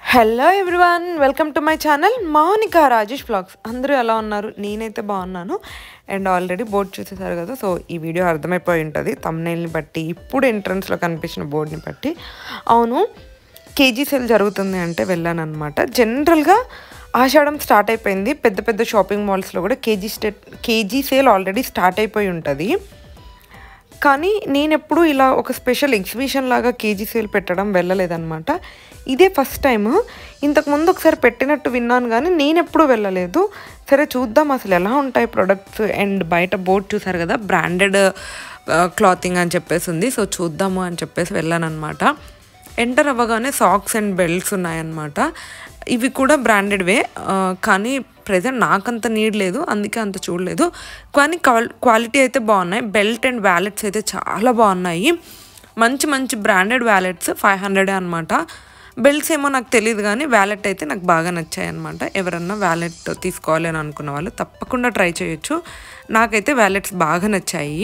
Hello everyone welcome to my channel Mounika Rajesh blogs అందరూ ఎలా ఉన్నారు నేనైతే బాగున్నాను అండ్ ఆల్రెడీ బోర్డు చూసేసారు కదా సో ఈ వీడియో అర్థమైపోయి ఉంటుంది తమ్నైల్ని బట్టి ఇప్పుడు ఎంట్రన్స్లో కనిపించిన బోర్డుని బట్టి అవును కేజీ సేల్ జరుగుతుంది అంటే వెళ్ళాను అనమాట జనరల్గా ఆషాఢం స్టార్ట్ అయిపోయింది పెద్ద పెద్ద షాపింగ్ మాల్స్లో కూడా KG state KG sale already start అయిపోయి ఉంటుంది కానీ నేను ఎప్పుడు ఇలా ఒక స్పెషల్ ఎగ్జిబిషన్ లాగా కేజీ సేల్ పెట్టడం వెళ్ళలేదన్నమాట ఇదే ఫస్ట్ టైం ఇంతకుముందు ఒకసారి పెట్టినట్టు విన్నాను కానీ నేను ఎప్పుడు వెళ్ళలేదు సరే చూద్దాం అసలు ఎలా ఉంటాయి ప్రొడక్ట్స్ అండ్ బయట బోర్డు చూసారు కదా బ్రాండెడ్ క్లాతింగ్ అని చెప్పేసి ఉంది సో చూద్దాము అని చెప్పేసి వెళ్ళాను అనమాట ఎంటర్ అవ్వగానే సాక్స్ అండ్ బెల్ట్స్ ఉన్నాయన్నమాట ఇవి కూడా బ్రాండెడ్వే కానీ ప్రజెంట్ నాకంత నీడ్ లేదు అందుకే అంత చూడలేదు కానీ క్వాలిటీ అయితే బాగున్నాయి బెల్ట్ అండ్ వ్యాలెట్స్ అయితే చాలా బాగున్నాయి మంచి మంచి బ్రాండెడ్ వ్యాలెట్స్ ఫైవ్ హండ్రెడే అనమాట బెల్ట్స్ ఏమో నాకు తెలియదు కానీ వ్యాలెట్ అయితే నాకు బాగా నచ్చాయి అనమాట ఎవరన్నా వ్యాలెట్ తీసుకోవాలి అని అనుకున్న వాళ్ళు తప్పకుండా ట్రై చేయొచ్చు నాకైతే వ్యాలెట్స్ బాగా నచ్చాయి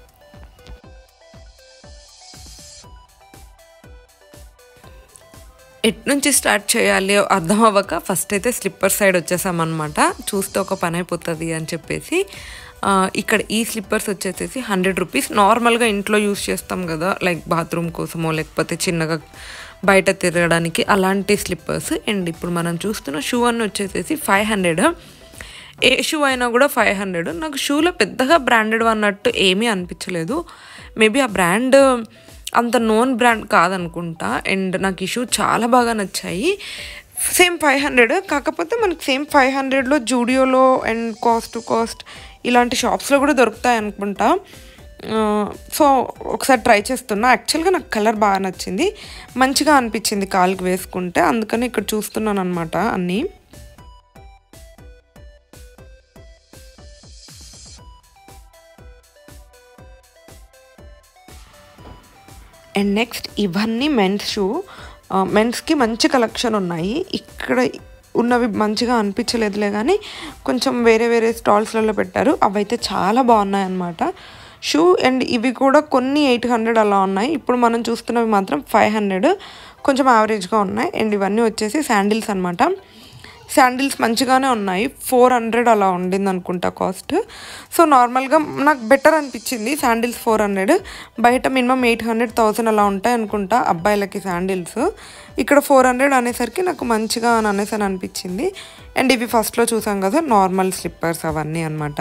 ఎట్ నుంచి స్టార్ట్ చేయాలి అర్థం అవ్వక ఫస్ట్ అయితే స్లిప్పర్ సైడ్ వచ్చేసామన్నమాట చూస్తే ఒక పని అయిపోతుంది అని చెప్పేసి ఇక్కడ ఈ స్లిప్పర్స్ వచ్చేసేసి హండ్రెడ్ రూపీస్ నార్మల్గా ఇంట్లో యూస్ చేస్తాం కదా లైక్ బాత్రూమ్ కోసమో లేకపోతే చిన్నగా బయట తిరగడానికి అలాంటి స్లిప్పర్స్ అండ్ ఇప్పుడు మనం చూస్తున్న షూ అన్న వచ్చేసేసి ఫైవ్ హండ్రెడ్ ఏ షూ అయినా కూడా ఫైవ్ హండ్రెడ్ నాకు షూలో పెద్దగా బ్రాండెడ్ అన్నట్టు ఏమీ అనిపించలేదు మేబీ ఆ బ్రాండ్ అంత నోన్ బ్రాండ్ కాదనుకుంటా అండ్ నాకు ఈ షూ చాలా బాగా నచ్చాయి సేమ్ ఫైవ్ హండ్రెడ్ కాకపోతే మనకి సేమ్ ఫైవ్ హండ్రెడ్లో జూడియోలో అండ్ కాస్ట్ టు కాస్ట్ ఇలాంటి షాప్స్లో కూడా దొరుకుతాయి అనుకుంటా సో ఒకసారి ట్రై చేస్తున్నా యాక్చువల్గా నాకు కలర్ బాగా నచ్చింది మంచిగా అనిపించింది కాలుకి వేసుకుంటే అందుకని ఇక్కడ చూస్తున్నాను అనమాట అన్నీ అండ్ నెక్స్ట్ ఇవన్నీ మెన్స్ షూ మెన్స్కి మంచి కలెక్షన్ ఉన్నాయి ఇక్కడ ఉన్నవి మంచిగా అనిపించలేదులే కానీ కొంచెం వేరే వేరే స్టాల్స్లలో పెట్టారు అవైతే చాలా బాగున్నాయి అన్నమాట షూ అండ్ ఇవి కూడా కొన్ని ఎయిట్ హండ్రెడ్ అలా ఉన్నాయి ఇప్పుడు మనం చూస్తున్నవి మాత్రం ఫైవ్ హండ్రెడ్ కొంచెం యావరేజ్గా ఉన్నాయి అండ్ ఇవన్నీ వచ్చేసి శాండిల్స్ అనమాట శాండిల్స్ మంచిగానే ఉన్నాయి ఫోర్ హండ్రెడ్ అలా ఉండింది అనుకుంటా కాస్ట్ సో నార్మల్గా నాకు బెటర్ అనిపించింది శాండిల్స్ ఫోర్ హండ్రెడ్ బయట మినిమం ఎయిట్ హండ్రెడ్ థౌసండ్ అలా ఉంటాయి అనుకుంటా అబ్బాయిలకి శాండిల్స్ ఇక్కడ ఫోర్ హండ్రెడ్ అనేసరికి నాకు మంచిగా అని అనేసి అని అనిపించింది అండ్ ఇవి ఫస్ట్లో చూసాం కదా నార్మల్ స్లిప్పర్స్ అవన్నీ అనమాట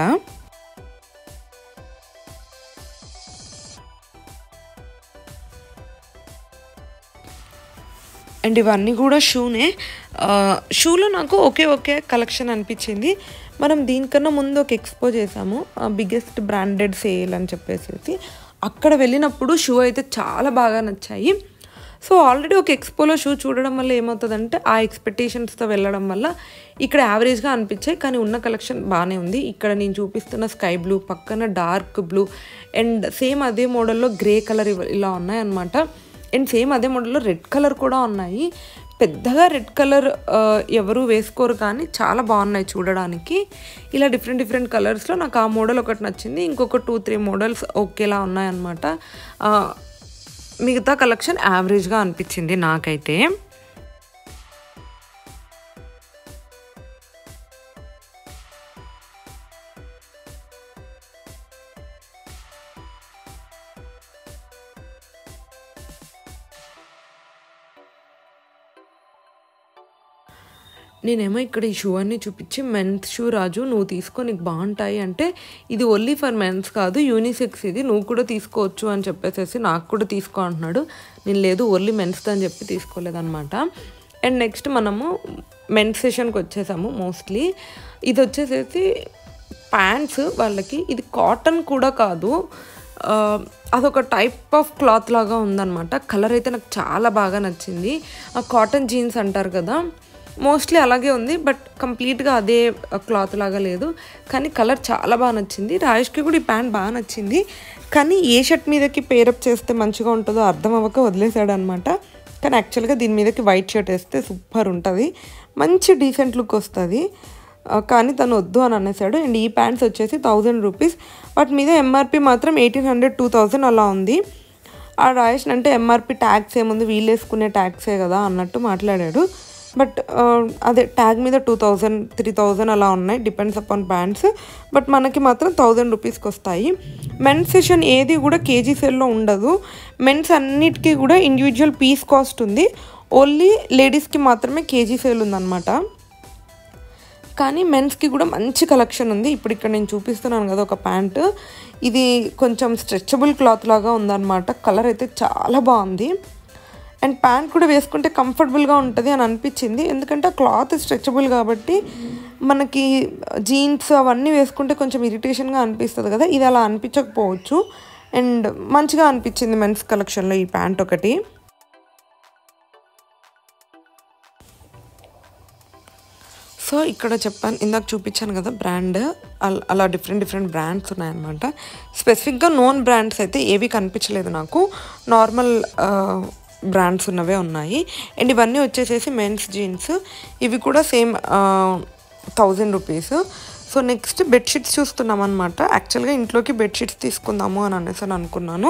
అండ్ ఇవన్నీ కూడా షూనే షూలో నాకు ఒకే ఒకే కలెక్షన్ అనిపించింది మనం దీనికన్నా ముందు ఒక ఎక్స్పో చేసాము బిగ్గెస్ట్ బ్రాండెడ్ సేల్ అని చెప్పేసి అక్కడ వెళ్ళినప్పుడు షూ అయితే చాలా బాగా నచ్చాయి సో ఆల్రెడీ ఒక ఎక్స్పోలో షూ చూడడం వల్ల ఏమవుతుందంటే ఆ ఎక్స్పెక్టేషన్స్తో వెళ్ళడం వల్ల ఇక్కడ యావరేజ్గా అనిపించాయి కానీ ఉన్న కలెక్షన్ బాగానే ఉంది ఇక్కడ నేను చూపిస్తున్న స్కై బ్లూ పక్కన డార్క్ బ్లూ అండ్ సేమ్ అదే మోడల్లో గ్రే కలర్ ఇలా ఉన్నాయన్నమాట అండ్ సేమ్ అదే మోడల్లో రెడ్ కలర్ కూడా ఉన్నాయి పెద్దగా రెడ్ కలర్ ఎవరు వేసుకోరు కానీ చాలా బాగున్నాయి చూడడానికి ఇలా డిఫరెంట్ డిఫరెంట్ కలర్స్లో నాకు ఆ మోడల్ ఒకటి నచ్చింది ఇంకొక టూ త్రీ మోడల్స్ ఓకేలా ఉన్నాయన్నమాట మిగతా కలెక్షన్ యావరేజ్గా అనిపించింది నాకైతే నేనేమో ఇక్కడ ఈ షూ అన్ని చూపించి మెన్స్ షూ రాజు నువ్వు తీసుకో నీకు బాగుంటాయి అంటే ఇది ఓన్లీ ఫర్ మెన్స్ కాదు యూనిసెక్స్ ఇది నువ్వు కూడా తీసుకోవచ్చు అని చెప్పేసి నాకు కూడా తీసుకో అంటున్నాడు నేను లేదు ఓన్లీ మెన్స్ అని చెప్పి తీసుకోలేదన్నమాట అండ్ నెక్స్ట్ మనము మెన్స్ సెషన్కి వచ్చేసాము మోస్ట్లీ ఇది వచ్చేసేసి ప్యాంట్స్ వాళ్ళకి ఇది కాటన్ కూడా కాదు అదొక టైప్ ఆఫ్ క్లాత్ లాగా ఉందన్నమాట కలర్ అయితే నాకు చాలా బాగా నచ్చింది ఆ కాటన్ జీన్స్ అంటారు కదా మోస్ట్లీ అలాగే ఉంది బట్ కంప్లీట్గా అదే క్లాత్ లాగా లేదు కానీ కలర్ చాలా బాగా నచ్చింది రాయేష్కి కూడా ఈ ప్యాంట్ బాగా నచ్చింది కానీ ఏ షర్ట్ మీదకి పేరప్ చేస్తే మంచిగా ఉంటుందో అర్థం అవ్వక వదిలేసాడు అనమాట కానీ యాక్చువల్గా దీని మీదకి వైట్ షర్ట్ వేస్తే సూపర్ ఉంటుంది మంచి డీసెంట్ లుక్ వస్తుంది కానీ తను వద్దు అని అనేసాడు అండ్ ఈ ప్యాంట్స్ వచ్చేసి థౌజండ్ రూపీస్ వాటి మీద ఎంఆర్పి మాత్రం ఎయిటీన్ హండ్రెడ్ టూ థౌజండ్ అలా ఉంది ఆ రాయేష్ అంటే ఎంఆర్పి ట్యాక్స్ ఏముంది వీళ్ళు వేసుకునే ట్యాక్సే కదా అన్నట్టు మాట్లాడాడు బట్ అదే ట్యాగ్ మీద టూ థౌజండ్ త్రీ థౌజండ్ అలా ఉన్నాయి డిపెండ్స్ అపాన్ బ్రాండ్స్ బట్ మనకి మాత్రం థౌజండ్ రూపీస్కి వస్తాయి మెన్స్ సెషన్ ఏది కూడా కేజీ సేల్లో ఉండదు మెన్స్ అన్నిటికీ కూడా ఇండివిజువల్ పీస్ కాస్ట్ ఉంది ఓన్లీ లేడీస్కి మాత్రమే కేజీ సేల్ ఉందన్నమాట కానీ మెన్స్కి కూడా మంచి కలెక్షన్ ఉంది ఇప్పుడు ఇక్కడ నేను చూపిస్తున్నాను కదా ఒక ప్యాంట్ ఇది కొంచెం స్ట్రెచబుల్ క్లాత్ లాగా ఉందన్నమాట కలర్ అయితే చాలా బాగుంది అండ్ ప్యాంట్ కూడా వేసుకుంటే కంఫర్టబుల్గా ఉంటుంది అని అనిపించింది ఎందుకంటే ఆ క్లాత్ స్ట్రెచబుల్ కాబట్టి మనకి జీన్స్ అవన్నీ వేసుకుంటే కొంచెం ఇరిటేషన్గా అనిపిస్తుంది కదా ఇది అలా అనిపించకపోవచ్చు అండ్ మంచిగా అనిపించింది మెన్స్ కలెక్షన్లో ఈ ప్యాంట్ ఒకటి సో ఇక్కడ చెప్పాను ఇందాక చూపించాను కదా బ్రాండ్ అలా డిఫరెంట్ డిఫరెంట్ బ్రాండ్స్ ఉన్నాయన్నమాట స్పెసిఫిక్గా నోన్ బ్రాండ్స్ అయితే ఏవి కనిపించలేదు నాకు నార్మల్ బ్రాండ్స్ ఉన్నవే ఉన్నాయి అండ్ ఇవన్నీ వచ్చేసేసి మెన్స్ జీన్స్ ఇవి కూడా same thousand rupees so next bedsheets చూస్తున్నాం అనమాట యాక్చువల్గా ఇంట్లోకి బెడ్షీట్స్ తీసుకుందాము అని అనేసి అని అనుకున్నాను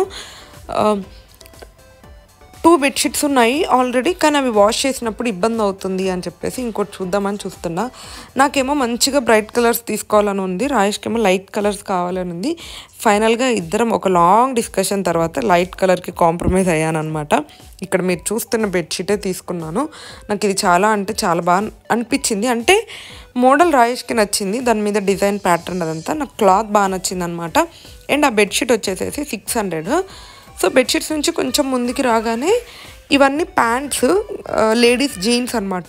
టూ బెడ్షీట్స్ ఉన్నాయి ఆల్రెడీ కానీ అవి వాష్ చేసినప్పుడు ఇబ్బంది అవుతుంది అని చెప్పేసి ఇంకోటి చూద్దామని చూస్తున్నా నాకేమో మంచిగా బ్రైట్ కలర్స్ తీసుకోవాలని ఉంది రాయేష్కేమో లైట్ కలర్స్ కావాలని ఉంది ఫైనల్గా ఇద్దరం ఒక లాంగ్ డిస్కషన్ తర్వాత లైట్ కలర్కి కాంప్రమైజ్ అయ్యాను అనమాట ఇక్కడ మీరు చూస్తున్న బెడ్షీటే తీసుకున్నాను నాకు ఇది చాలా అంటే చాలా బాగా అనిపించింది అంటే మోడల్ రాయేష్కి నచ్చింది దాని మీద డిజైన్ ప్యాటర్న్ అదంతా నాకు క్లాత్ బాగా నచ్చింది అనమాట అండ్ ఆ బెడ్షీట్ వచ్చేసేసి సిక్స్ హండ్రెడ్ సో బెడ్షీట్స్ నుంచి కొంచెం ముందుకి రాగానే ఇవన్నీ ప్యాంట్స్ లేడీస్ జీన్స్ అనమాట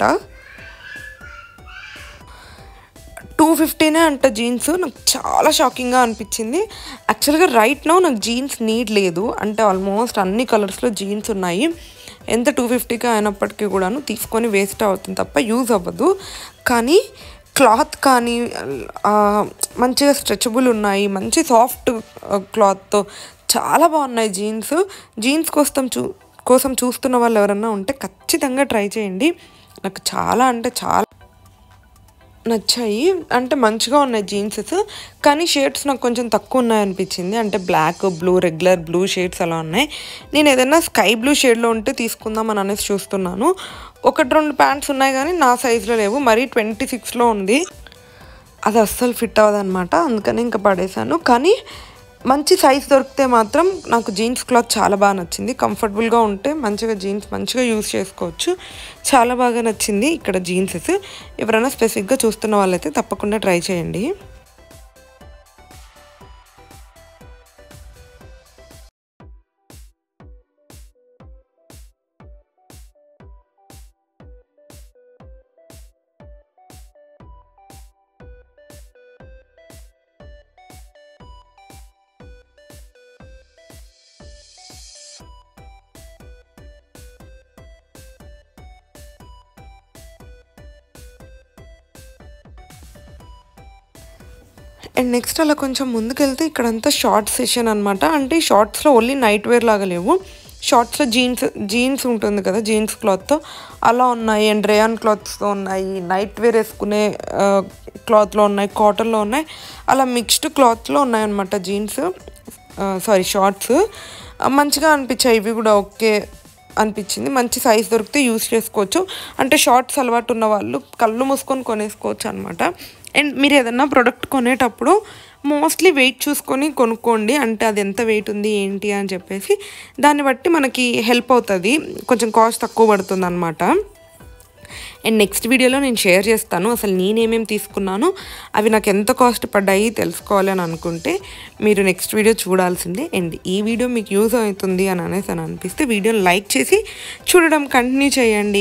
టూ ఫిఫ్టీనే అంట జీన్స్ నాకు చాలా షాకింగ్గా అనిపించింది యాక్చువల్గా రైట్ నో నాకు జీన్స్ నీడ్ లేదు అంటే ఆల్మోస్ట్ అన్ని కలర్స్లో జీన్స్ ఉన్నాయి ఎంత టూ ఫిఫ్టీగా అయినప్పటికీ కూడాను తీసుకొని వేస్ట్ అవుతుంది తప్ప యూజ్ అవ్వదు కానీ క్లాత్ కానీ మంచిగా స్ట్రెచబుల్ ఉన్నాయి మంచి సాఫ్ట్ క్లాత్తో చాలా బాగున్నాయి జీన్స్ జీన్స్ కోసం చూ కోసం చూస్తున్న వాళ్ళు ఎవరన్నా ఉంటే ఖచ్చితంగా ట్రై చేయండి నాకు చాలా అంటే చాలా నచ్చాయి అంటే మంచిగా ఉన్నాయి జీన్సెస్ కానీ షేడ్స్ నాకు కొంచెం తక్కువ ఉన్నాయి అనిపించింది అంటే black blue regular blue shades అలా ఉన్నాయి నేను ఏదైనా స్కై బ్లూ షేడ్లో ఉంటే తీసుకుందాం అని అనేసి చూస్తున్నాను ఒకటి రెండు ప్యాంట్స్ ఉన్నాయి కానీ నా సైజులో లేవు మరీ ట్వంటీ సిక్స్లో ఉంది అది అస్సలు ఫిట్ అవ్వదన్నమాట అందుకని ఇంకా పడేశాను కానీ మంచి సైజ్ దొరికితే మాత్రం నాకు జీన్స్ క్లాత్ చాలా బాగా నచ్చింది కంఫర్టబుల్గా ఉంటే మంచిగా జీన్స్ మంచిగా యూస్ చేసుకోవచ్చు చాలా బాగా నచ్చింది ఇక్కడ జీన్సెస్ ఎవరైనా స్పెసిఫిక్గా చూస్తున్న వాళ్ళైతే తప్పకుండా ట్రై చేయండి అండ్ నెక్స్ట్ అలా కొంచెం ముందుకెళ్తే ఇక్కడంతా షార్ట్ సెషన్ అనమాట అంటే షార్ట్స్లో ఓన్లీ నైట్ వేర్ లాగా లేవు షార్ట్స్లో జీన్స్ జీన్స్ ఉంటుంది కదా జీన్స్ క్లాత్తో అలా ఉన్నాయి అండ్ రేయాన్ క్లాత్స్తో ఉన్నాయి నైట్ వేర్ వేసుకునే క్లాత్లో ఉన్నాయి కాటన్లో ఉన్నాయి అలా మిక్స్డ్ క్లాత్లో ఉన్నాయన్నమాట జీన్స్ సారీ షార్ట్స్ మంచిగా అనిపించాయి ఇవి కూడా ఓకే అనిపించింది మంచి సైజ్ దొరికితే యూస్ చేసుకోవచ్చు అంటే షార్ట్స్ అలవాటు ఉన్న వాళ్ళు కళ్ళు మూసుకొని కొనేసుకోవచ్చు అనమాట అండ్ మీరు ఏదన్నా ప్రోడక్ట్ కొనేటప్పుడు మోస్ట్లీ వెయిట్ చూసుకొని కొనుక్కోండి అంటే అది ఎంత వెయిట్ ఉంది ఏంటి అని చెప్పేసి దాన్ని బట్టి మనకి హెల్ప్ అవుతుంది కొంచెం కాస్ట్ తక్కువ పడుతుంది అనమాట అండ్ నెక్స్ట్ వీడియోలో నేను షేర్ చేస్తాను అసలు నేనేమేమి తీసుకున్నాను అవి నాకు ఎంత కాస్ట్ పడ్డాయి తెలుసుకోవాలి అని అనుకుంటే మీరు నెక్స్ట్ వీడియో చూడాల్సిందే అండ్ ఈ వీడియో మీకు యూజ్ అవుతుంది అని అనేసి అని అనిపిస్తే వీడియోని లైక్ చేసి చూడడం కంటిన్యూ చేయండి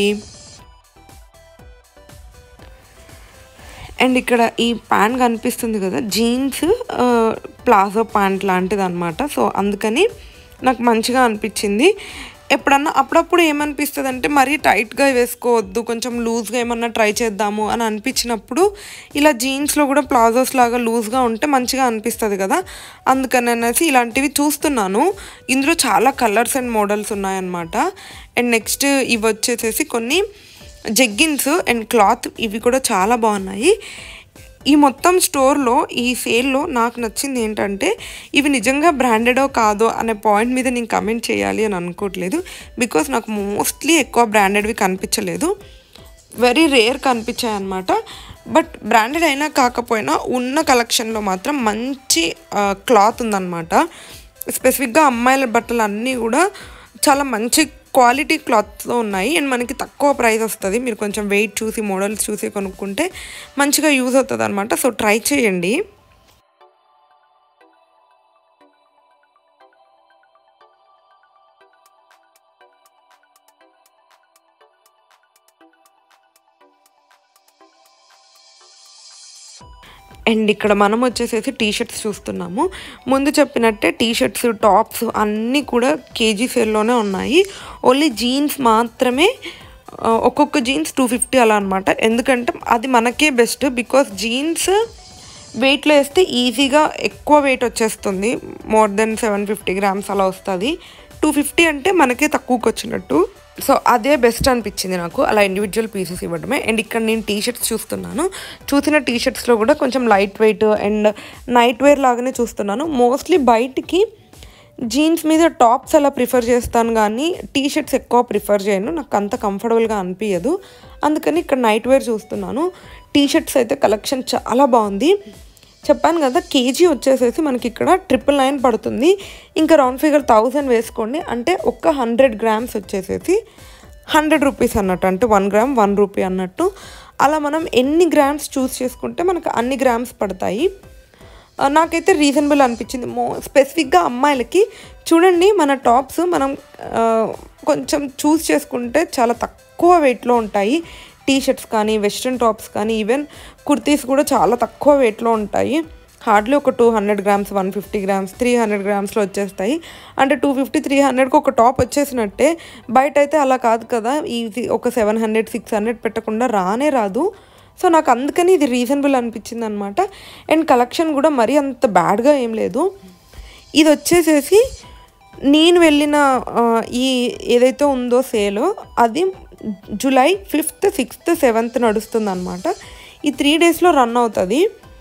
అండ్ ఇక్కడ ఈ ప్యాంట్ కనిపిస్తుంది కదా జీన్స్ ప్లాజో ప్యాంట్ లాంటిది అనమాట సో అందుకని నాకు మంచిగా అనిపించింది ఎప్పుడన్నా అప్పుడప్పుడు ఏమనిపిస్తుంది అంటే మరీ టైట్గా వేసుకోవద్దు కొంచెం లూజ్గా ఏమన్నా ట్రై చేద్దాము అని అనిపించినప్పుడు ఇలా జీన్స్లో కూడా ప్లాజోస్ లాగా లూజ్గా ఉంటే మంచిగా అనిపిస్తుంది కదా అందుకని అనేసి ఇలాంటివి చూస్తున్నాను ఇందులో చాలా కలర్స్ అండ్ మోడల్స్ ఉన్నాయన్నమాట అండ్ నెక్స్ట్ ఇవి వచ్చేసేసి కొన్ని జగ్గిన్స్ అండ్ క్లాత్ ఇవి కూడా చాలా బాగున్నాయి ఈ మొత్తం స్టోర్లో ఈ సేల్లో నాకు నచ్చింది ఏంటంటే ఇవి నిజంగా బ్రాండెడో కాదో అనే పాయింట్ మీద నేను కమెంట్ చేయాలి అని అనుకోవట్లేదు బికాస్ నాకు మోస్ట్లీ ఎక్కువ బ్రాండెడ్వి కనిపించలేదు వెరీ రేర్ కనిపించాయి అనమాట బట్ బ్రాండెడ్ అయినా కాకపోయినా ఉన్న కలెక్షన్లో మాత్రం మంచి క్లాత్ ఉందన్నమాట స్పెసిఫిక్గా అమ్మాయిల బట్టలు అన్నీ కూడా చాలా మంచి క్వాలిటీ క్లాత్తో ఉన్నాయి అండ్ మనకి తక్కువ ప్రైస్ వస్తుంది మీరు కొంచెం వెయిట్ చూసి మోడల్స్ చూసి కొనుక్కుంటే మంచిగా యూజ్ అవుతుంది అనమాట సో ట్రై చేయండి అండ్ ఇక్కడ మనం వచ్చేసేసి టీ షర్ట్స్ చూస్తున్నాము ముందు చెప్పినట్టే టీ షర్ట్స్ టాప్స్ అన్నీ కూడా కేజీ సేల్లోనే ఉన్నాయి ఓన్లీ జీన్స్ మాత్రమే ఆ, ఒక్కొక్క జీన్స్ టూ ఫిఫ్టీ అలా అనమాట ఎందుకంటే అది మనకే బెస్ట్ బికాస్ జీన్స్ వెయిట్లో వేస్తే ఈజీగా ఎక్కువ వెయిట్ వచ్చేస్తుంది more than seven fifty grams అలా వస్తుంది టూ ఫిఫ్టీ అంటే మనకే తక్కువకి వచ్చినట్టు సో అదే బెస్ట్ అనిపించింది నాకు అలా ఇండివిజువల్ పీసెస్ ఇవ్వడమే అండ్ ఇక్కడ నేను టీ షర్ట్స్ చూస్తున్నాను చూసిన టీ షర్ట్స్లో కూడా కొంచెం light weight and night wear లాగానే చూస్తున్నాను మోస్ట్లీ బయటికి జీన్స్ మీద టాప్స్ అలా ప్రిఫర్ చేస్తాను కానీ టీ షర్ట్స్ ఎక్కువ ప్రిఫర్ చేయను నాకు అంత కంఫర్టబుల్గా అనిపించదు అందుకని ఇక్కడ నైట్ వేర్ చూస్తున్నాను టీ షర్ట్స్ అయితే కలెక్షన్ చాలా బాగుంది చెప్పాను కదా కేజీ వచ్చేసేసి మనకి ఇక్కడ ట్రిపుల్ నైన్ పడుతుంది ఇంకా రౌండ్ ఫిగర్ థౌజండ్ వేసుకోండి అంటే ఒక్క హండ్రెడ్ గ్రామ్స్ వచ్చేసేసి హండ్రెడ్ రూపీస్ అన్నట్టు అంటే వన్ గ్రామ్ వన్ రూపీ అన్నట్టు అలా మనం ఎన్ని గ్రామ్స్ చూస్ చేసుకుంటే మనకు అన్ని గ్రామ్స్ పడతాయి ఆ, నాకైతే రీజనబుల్ అనిపించింది మో స్పెసిఫిక్గా అమ్మాయిలకి చూడండి మన టాప్స్ మనం ఆ, కొంచెం చూస్ చేసుకుంటే చాలా తక్కువ వెయిట్లో ఉంటాయి టీ షర్ట్స్ కానీ వెస్ట్రన్ టాప్స్ కానీ ఈవెన్ కుర్తీస్ కూడా చాలా తక్కువ వెయిట్లో ఉంటాయి హార్డ్లీ ఒక two hundred grams one fifty grams three hundred గ్రామ్స్లో వచ్చేస్తాయి అంటే టూ ఫిఫ్టీ త్రీ హండ్రెడ్కి ఒక టాప్ వచ్చేసినట్టే బయట అయితే అలా కాదు కదా ఈజీ ఒక సెవెన్ హండ్రెడ్ సిక్స్ హండ్రెడ్ పెట్టకుండా రానే రాదు సో నాకు అందుకని ఇది రీజనబుల్ అనిపించింది అనమాట అండ్ కలెక్షన్ కూడా మరీ అంత బ్యాడ్గా ఏం లేదు ఇది వచ్చేసేసి నేను వెళ్ళిన ఆ, ఈ ఏదైతే ఉందో సేల్ అది జూలై ఫిఫ్త్ సిక్స్త్ సెవెంత్ నడుస్తుంది అనమాట ఈ త్రీ డేస్లో రన్ అవుతుంది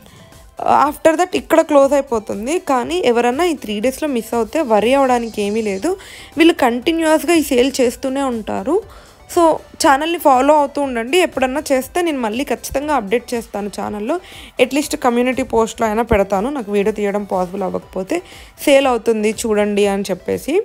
ఆఫ్టర్ దట్ ఇక్కడ క్లోజ్ అయిపోతుంది కానీ ఎవరన్నా ఈ త్రీ డేస్లో మిస్ అవుతే వరి అవ్వడానికి ఏమీ లేదు వీళ్ళు కంటిన్యూస్గా ఈ సేల్ చేస్తూనే ఉంటారు సో ఛానల్ని ఫాలో అవుతూ ఉండండి ఎప్పుడన్నా చేస్తే నేను మళ్ళీ ఖచ్చితంగా అప్డేట్ చేస్తాను ఛానల్లో అట్లీస్ట్ కమ్యూనిటీ పోస్ట్లో అయినా పెడతాను నాకు వీడియో తీయడం పాసిబుల్ అవ్వకపోతే సేల్ అవుతుంది చూడండి అని చెప్పేసి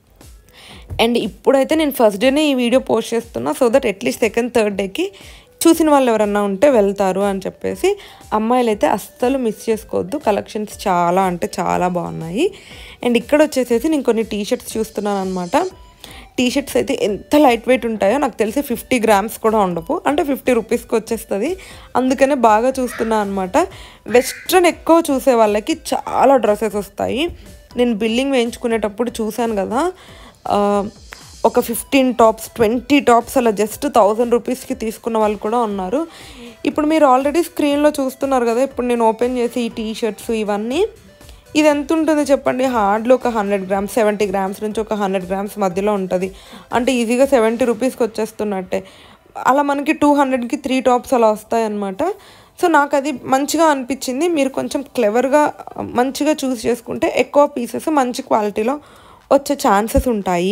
అండ్ ఇప్పుడైతే నేను ఫస్ట్ డేనే ఈ వీడియో పోస్ట్ చేస్తున్నా so that at least second third డేకి చూసిన వాళ్ళు ఎవరన్నా ఉంటే వెళ్తారు అని చెప్పేసి అమ్మాయిలు అయితే అస్సలు మిస్ చేసుకోవద్దు కలెక్షన్స్ చాలా అంటే చాలా బాగున్నాయి అండ్ ఇక్కడ వచ్చేసేసి నేను కొన్ని టీ షర్ట్స్ చూస్తున్నాను అనమాట టీ షర్ట్స్ అయితే ఎంత లైట్ వెయిట్ ఉంటాయో నాకు తెలిసి ఫిఫ్టీ గ్రామ్స్ కూడా ఉండవు అంటే ఫిఫ్టీ రూపీస్కి వచ్చేస్తుంది అందుకనే బాగా చూస్తున్నా అనమాట వెస్ట్రన్ ఎక్కువ చూసే వాళ్ళకి చాలా డ్రెస్సెస్ వస్తాయి నేను బిల్లింగ్ వేయించుకునేటప్పుడు చూశాను కదా ఆ, ఒక ఫిఫ్టీన్ టాప్స్ ట్వంటీ టాప్స్ అలా జస్ట్ థౌజండ్ రూపీస్కి తీసుకున్న వాళ్ళు కూడా ఉన్నారు ఇప్పుడు మీరు ఆల్రెడీ స్క్రీన్లో చూస్తున్నారు కదా ఇప్పుడు నేను ఓపెన్ చేసి ఈ టీ షర్ట్స్ ఇవన్నీ ఇది ఎంత ఉంటుంది చెప్పండి హార్డ్లో ఒక హండ్రెడ్ గ్రామ్స్ సెవెంటీ గ్రామ్స్ నుంచి ఒక హండ్రెడ్ గ్రామ్స్ మధ్యలో ఉంటుంది అంటే ఈజీగా సెవెంటీ రూపీస్కి వచ్చేస్తున్నట్టే అలా మనకి టూ హండ్రెడ్కి త్రీ టాప్స్ అలా వస్తాయన్నమాట సో నాకు అది మంచిగా అనిపించింది మీరు కొంచెం క్లెవర్గా మంచిగా చూస్ చేసుకుంటే ఎక్కువ పీసెస్ మంచి క్వాలిటీలో వచ్చే ఛాన్సెస్ ఉంటాయి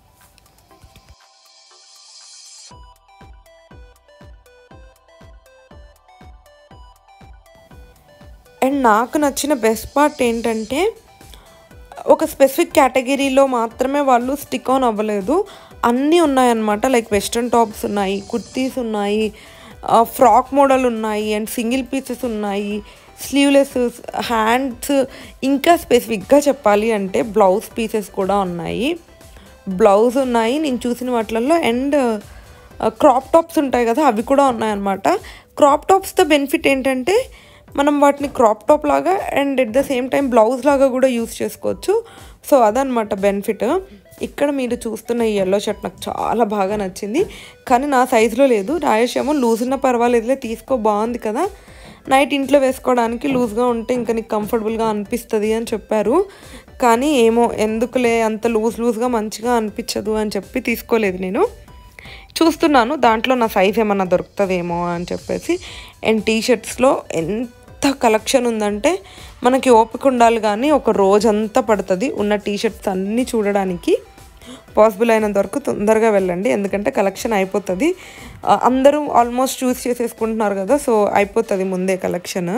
అండ్ నాకు నచ్చిన బెస్ట్ పార్ట్ ఏంటంటే ఒక స్పెసిఫిక్ కేటగిరీలో మాత్రమే వాళ్ళు స్టిక్ ఆన్ అవ్వలేదు అన్నీ ఉన్నాయన్నమాట లైక్ వెస్ట్రన్ టాప్స్ ఉన్నాయి కుర్తీస్ ఉన్నాయి ఫ్రాక్ మోడల్ ఉన్నాయి అండ్ సింగిల్ పీసెస్ ఉన్నాయి స్లీవ్లెస్ హ్యాండ్స్ ఇంకా స్పెసిఫిక్గా చెప్పాలి అంటే బ్లౌజ్ పీసెస్ కూడా ఉన్నాయి బ్లౌజ్ ఉన్నాయి నేను చూసిన వాటిలలో అండ్ క్రాప్ టాప్స్ ఉంటాయి కదా అవి కూడా ఉన్నాయన్నమాట క్రాప్ టాప్స్తో బెనిఫిట్ ఏంటంటే మనం వాటిని క్రాప్ టాప్ లాగా and at the same time blouse లాగా కూడా యూస్ చేసుకోవచ్చు సో అదనమాట బెనిఫిట్ ఇక్కడ మీరు చూస్తున్న ఈ ఎల్లో షర్ట్ నాకు చాలా బాగా నచ్చింది కానీ నా సైజులో లేదు రాయేష్ ఏమో లూజ్ ఉన్న పర్వాలేదులే తీసుకో బాగుంది కదా నైట్ ఇంట్లో వేసుకోవడానికి లూజ్గా ఉంటే ఇంకా నీకు కంఫర్టబుల్గా అనిపిస్తుంది అని చెప్పారు కానీ ఏమో ఎందుకులే అంత లూజ్ లూజ్గా మంచిగా అనిపించదు అని చెప్పి తీసుకోలేదు నేను చూస్తున్నాను దాంట్లో నా సైజ్ ఏమన్నా దొరుకుతుందేమో అని చెప్పేసి అండ్ టీ షర్ట్స్లో ఎంత కలెక్షన్ ఉందంటే మనకి ఓపిక ఉండాలి కానీ ఒక రోజంతా పడుతుంది ఉన్న టీ షర్ట్స్ అన్నీ చూడడానికి పాసిబుల్ అయినంత వరకు తొందరగా వెళ్ళండి ఎందుకంటే కలెక్షన్ అయిపోతుంది ఆ, అందరూ ఆల్మోస్ట్ చూస్ చేసేసుకుంటున్నారు కదా సో అయిపోతుంది ముందే కలెక్షన్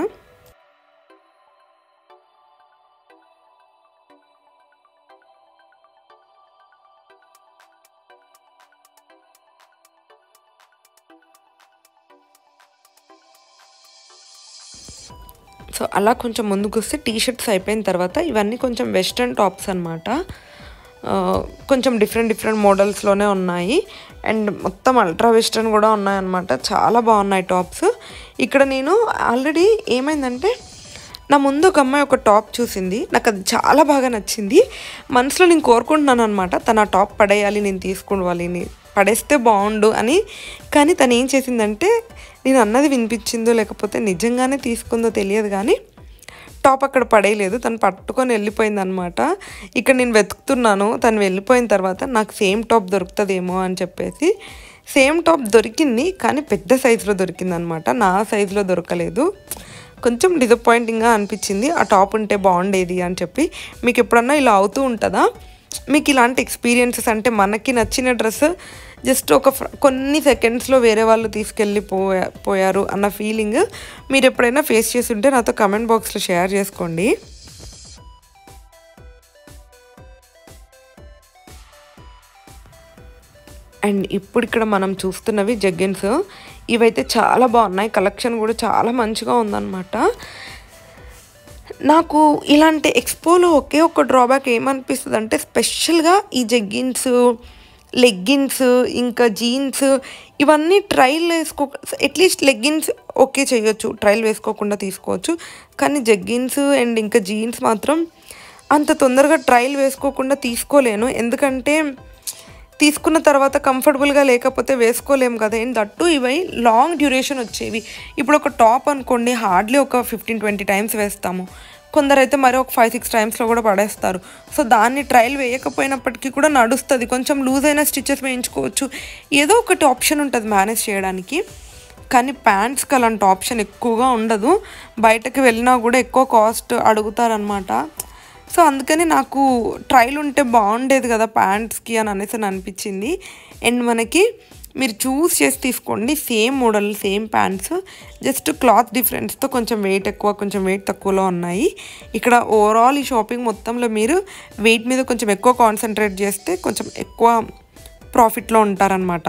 సో అలా కొంచెం ముందుకు వస్తే టీ షర్ట్స్ అయిపోయిన తర్వాత ఇవన్నీ కొంచెం వెస్ట్రన్ టాప్స్ అనమాట కొంచెం డిఫరెంట్ డిఫరెంట్ మోడల్స్లోనే ఉన్నాయి అండ్ మొత్తం అల్ట్రా వెస్ట్రన్ కూడా ఉన్నాయన్నమాట చాలా బాగున్నాయి టాప్స్ ఇక్కడ నేను ఆల్రెడీ ఏమైందంటే నా ముందు ఒక అమ్మాయి ఒక టాప్ చూసింది నాకు అది చాలా బాగా నచ్చింది మనసులో నేను కోరుకుంటున్నాను అనమాట తన ఆ టాప్ పడేయాలి నేను తీసుకోవాలి ని- పడేస్తే బాగుండు అని కానీ తను ఏం చేసిందంటే నేను అన్నది వినిపించిందో లేకపోతే నిజంగానే తీసుకుందో తెలియదు కానీ టాప్ అక్కడ పడేయలేదు తను పట్టుకొని వెళ్ళిపోయింది అనమాట ఇక్కడ నేను వెతుకుతున్నాను తను వెళ్ళిపోయిన తర్వాత నాకు సేమ్ టాప్ దొరుకుతుందేమో అని చెప్పేసి సేమ్ టాప్ దొరికింది కానీ పెద్ద సైజులో దొరికింది అనమాట నా సైజులో దొరకలేదు కొంచెం డిసప్పాయింటింగ్గా అనిపించింది ఆ టాప్ ఉంటే బాగుండేది అని చెప్పి మీకు ఎప్పుడన్నా ఇలా అవుతూ ఉంటుందా మీకు ఇలాంటి ఎక్స్పీరియన్సెస్ అంటే మనకి నచ్చిన డ్రెస్ జస్ట్ ఒక ఫ్ర- కొన్ని సెకండ్స్లో వేరే వాళ్ళు తీసుకెళ్ళి పోయా పోయారు అన్న ఫీలింగ్ మీరు ఎప్పుడైనా ఫేస్ చేసి ఉంటే నాతో కమెంట్ బాక్స్లో షేర్ చేసుకోండి అండ్ ఇప్పుడు ఇక్కడ మనం చూస్తున్నవి జగ్గిన్స్ ఇవైతే చాలా బాగున్నాయి కలెక్షన్ కూడా చాలా మంచిగా ఉందన్నమాట నాకు ఇలాంటి ఎక్స్పోలో ఒకే ఒక డ్రాబ్యాక్ ఏమనిపిస్తుంది అంటే స్పెషల్గా ఈ జగ్గిన్స్ లెగ్గిన్స్ ఇంకా జీన్స్ ఇవన్నీ ట్రైల్ వేసుకో అట్లీస్ట్ లెగ్గిన్స్ ఓకే చేయొచ్చు ట్రైల్ వేసుకోకుండా తీసుకోవచ్చు కానీ జగ్గిన్స్ అండ్ ఇంకా జీన్స్ మాత్రం అంత తొందరగా ట్రైల్ వేసుకోకుండా తీసుకోలేను ఎందుకంటే తీసుకున్న తర్వాత కంఫర్టబుల్గా లేకపోతే వేసుకోలేము కదా అండ్ దట్టు ఇవి లాంగ్ డ్యూరేషన్ వచ్చేవి ఇప్పుడు ఒక టాప్ అనుకోండి హార్డ్లీ ఒక ఫిఫ్టీన్ ట్వంటీ టైమ్స్ వేస్తాము కొందరైతే మరి ఒక ఫైవ్ సిక్స్ టైమ్స్లో కూడా పడేస్తారు సో దాన్ని ట్రయల్ వేయకపోయినప్పటికీ కూడా నడుస్తుంది కొంచెం లూజ్ అయిన స్టిచెస్ వేయించుకోవచ్చు ఏదో ఒకటి ఆప్షన్ ఉంటుంది మేనేజ్ చేయడానికి కానీ ప్యాంట్స్కి అలాంటి ఆప్షన్ ఎక్కువగా ఉండదు బయటకు వెళ్ళినా కూడా ఎక్కువ కాస్ట్ అడుగుతారనమాట సో అందుకని నాకు ట్రైల్ ఉంటే బాగుండేది కదా ప్యాంట్స్కి అని అనేసి అని అనిపించింది అండ్ మనకి మీరు చూస్ చేసి తీసుకోండి same model same pants just cloth డిఫరెన్స్తో కొంచెం వెయిట్ ఎక్కువ కొంచెం వెయిట్ తక్కువలో ఉన్నాయి ఇక్కడ ఓవరాల్ ఈ షాపింగ్ మొత్తంలో మీరు వెయిట్ మీద కొంచెం ఎక్కువ కాన్సన్ట్రేట్ చేస్తే కొంచెం ఎక్కువ ప్రాఫిట్లో ఉంటారనమాట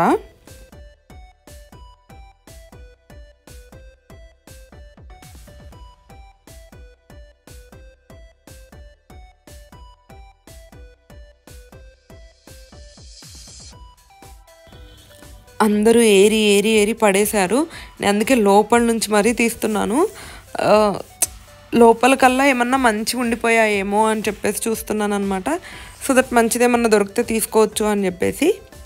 అందరూ ఏరి ఏరి ఏరి పడేశారు నేను అందుకే లోపల నుంచి మరీ తీస్తున్నాను ఆ, లోపల కల్లా ఏమన్నా మంచిగా ఉండిపోయాయేమో అని చెప్పేసి చూస్తున్నాను అనమాట సో దట్ మంచిది ఏమన్నా దొరికితే తీసుకోవచ్చు అని చెప్పేసి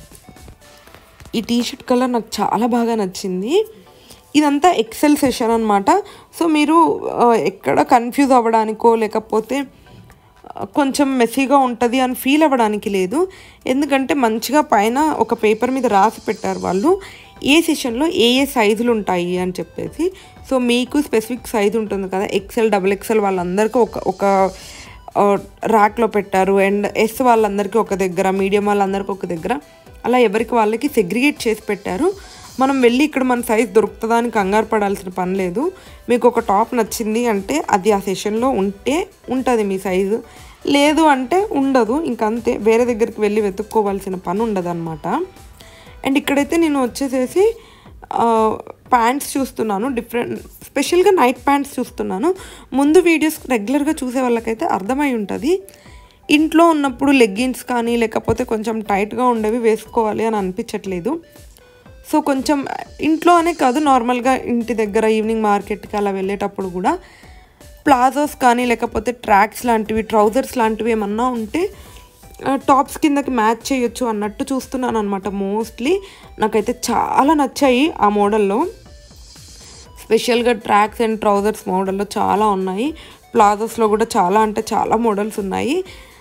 ఈ టీ షర్ట్ కలర్ నాకు చాలా బాగా నచ్చింది ఇదంతా ఎక్సెల్ సెషన్ అనమాట సో మీరు ఆ, ఎక్కడ కన్ఫ్యూజ్ అవ్వడానికో లేకపోతే ఆ, కొంచెం మెస్సీగా ఉంటుంది అని ఫీల్ అవ్వడానికి లేదు ఎందుకంటే మంచిగా పైన ఒక పేపర్ మీద రాసి పెట్టారు వాళ్ళు ఏ సెషన్లో ఏ ఏ సైజులు ఉంటాయి అని చెప్పేసి సో మీకు స్పెసిఫిక్ సైజ్ ఉంటుంది కదా ఎక్సెల్ డబుల్ ఎక్సెల్ వాళ్ళందరికీ ఒక ఒక ర్యాక్లో పెట్టారు అండ్ ఎస్ వాళ్ళందరికీ ఒక దగ్గర మీడియం వాళ్ళందరికీ ఒక దగ్గర అలా ఎవరికి వాళ్ళకి సెగ్రిగేట్ చేసి పెట్టారు మనం వెళ్ళి ఇక్కడ మన సైజ్ దొరుకుతుందా అని కంగారు పడాల్సిన పని లేదు మీకు ఒక టాప్ నచ్చింది అంటే అది ఆ సెషన్లో ఉంటే ఉంటుంది మీ సైజు లేదు అంటే ఉండదు ఇంకంతే వేరే దగ్గరికి వెళ్ళి వెతుక్కోవాల్సిన పని ఉండదు అనమాట అండ్ ఇక్కడైతే నేను వచ్చేసేసి ప్యాంట్స్ చూస్తున్నాను డిఫరెంట్ స్పెషల్గా నైట్ ప్యాంట్స్ చూస్తున్నాను ముందు వీడియోస్ రెగ్యులర్గా చూసే వాళ్ళకైతే అర్థమై ఉంటుంది ఇంట్లో ఉన్నప్పుడు లెగ్గిన్స్ కానీ లేకపోతే కొంచెం టైట్గా ఉండేవి వేసుకోవాలి అని అనిపించట్లేదు సో కొంచెం ఇంట్లో అనే కాదు నార్మల్గా ఇంటి దగ్గర ఈవినింగ్ మార్కెట్కి అలా వెళ్ళేటప్పుడు కూడా ప్లాజోస్ కానీ లేకపోతే ట్రాక్స్ లాంటివి ట్రౌజర్స్ లాంటివి ఏమన్నా ఉంటే ఆ, టాప్స్ కిందకి మ్యాచ్ చేయొచ్చు అన్నట్టు చూస్తున్నాను అనమాట మోస్ట్లీ నాకైతే చాలా నచ్చాయి ఆ మోడల్లో స్పెషల్గా ట్రాక్స్ అండ్ ట్రౌజర్స్ మోడల్లో చాలా ఉన్నాయి ప్లాజోస్లో కూడా చాలా అంటే చాలా మోడల్స్ ఉన్నాయి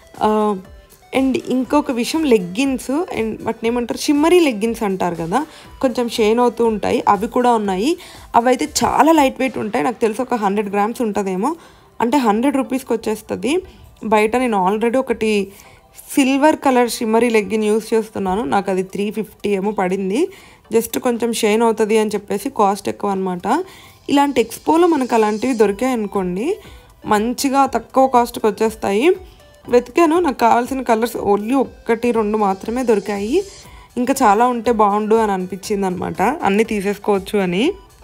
అండ్ ఇంకొక విషయం లెగ్గిన్స్ అండ్ వాటిని ఏమంటారు షిమ్మరీ లెగ్గిన్స్ అంటారు కదా కొంచెం షేన్ అవుతూ ఉంటాయి అవి కూడా ఉన్నాయి అవి అయితే చాలా లైట్ వెయిట్ ఉంటాయి నాకు తెలిసి ఒక హండ్రెడ్ గ్రామ్స్ ఉంటుందేమో అంటే హండ్రెడ్ రూపీస్కి వచ్చేస్తుంది బయట నేను ఆల్రెడీ ఒకటి silver colour shimmery legging use చేస్తున్నాను నాకు అది త్రీ ఫిఫ్టీ ఏమో పడింది జస్ట్ కొంచెం షైన్ అవుతుంది అని చెప్పేసి కాస్ట్ ఎక్కువ అనమాట ఇలాంటి ఎక్స్పోలో మనకు అలాంటివి దొరికాయి అనుకోండి మంచిగా తక్కువ కాస్ట్కి వచ్చేస్తాయి వెతికాను నాకు కావాల్సిన కలర్స్ ఓన్లీ ఒక్కటి రెండు మాత్రమే దొరికాయి ఇంకా చాలా ఉంటే బాగుండు అని అనిపించింది అనమాట అన్నీ తీసేసుకోవచ్చు అని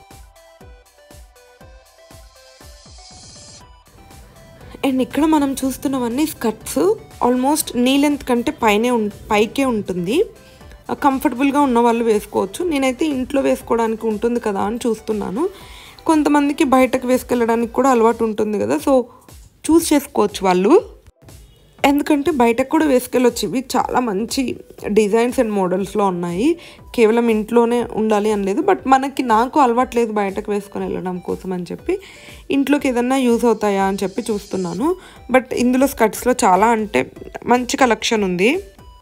అండ్ ఇక్కడ మనం చూస్తున్నవన్నీ స్కర్ట్స్ ఆల్మోస్ట్ నీ లెంత్ కంటే పైనే ఉం పైకే ఉంటుంది కంఫర్టబుల్గా ఉన్న వాళ్ళు వేసుకోవచ్చు నేనైతే ఇంట్లో వేసుకోవడానికి ఉంటుంది కదా అని చూస్తున్నాను కొంతమందికి బయటకు వేసుకెళ్ళడానికి కూడా అలవాటు ఉంటుంది కదా సో చూస్ చేసుకోవచ్చు వాళ్ళు ఎందుకంటే బయటకు కూడా వేసుకెళ్ళొచ్చు ఇవి చాలా మంచి డిజైన్స్ అండ్ మోడల్స్లో ఉన్నాయి కేవలం ఇంట్లోనే ఉండాలి అని లేదు బట్ మనకి నాకు అలవాటు లేదు బయటకు వేసుకొని వెళ్ళడం కోసం అని చెప్పి ఇంట్లోకి ఏదన్నా యూజ్ అవుతాయా అని చెప్పి చూస్తున్నాను బట్ ఇందులో స్కర్ట్స్లో చాలా అంటే మంచి కలెక్షన్ ఉంది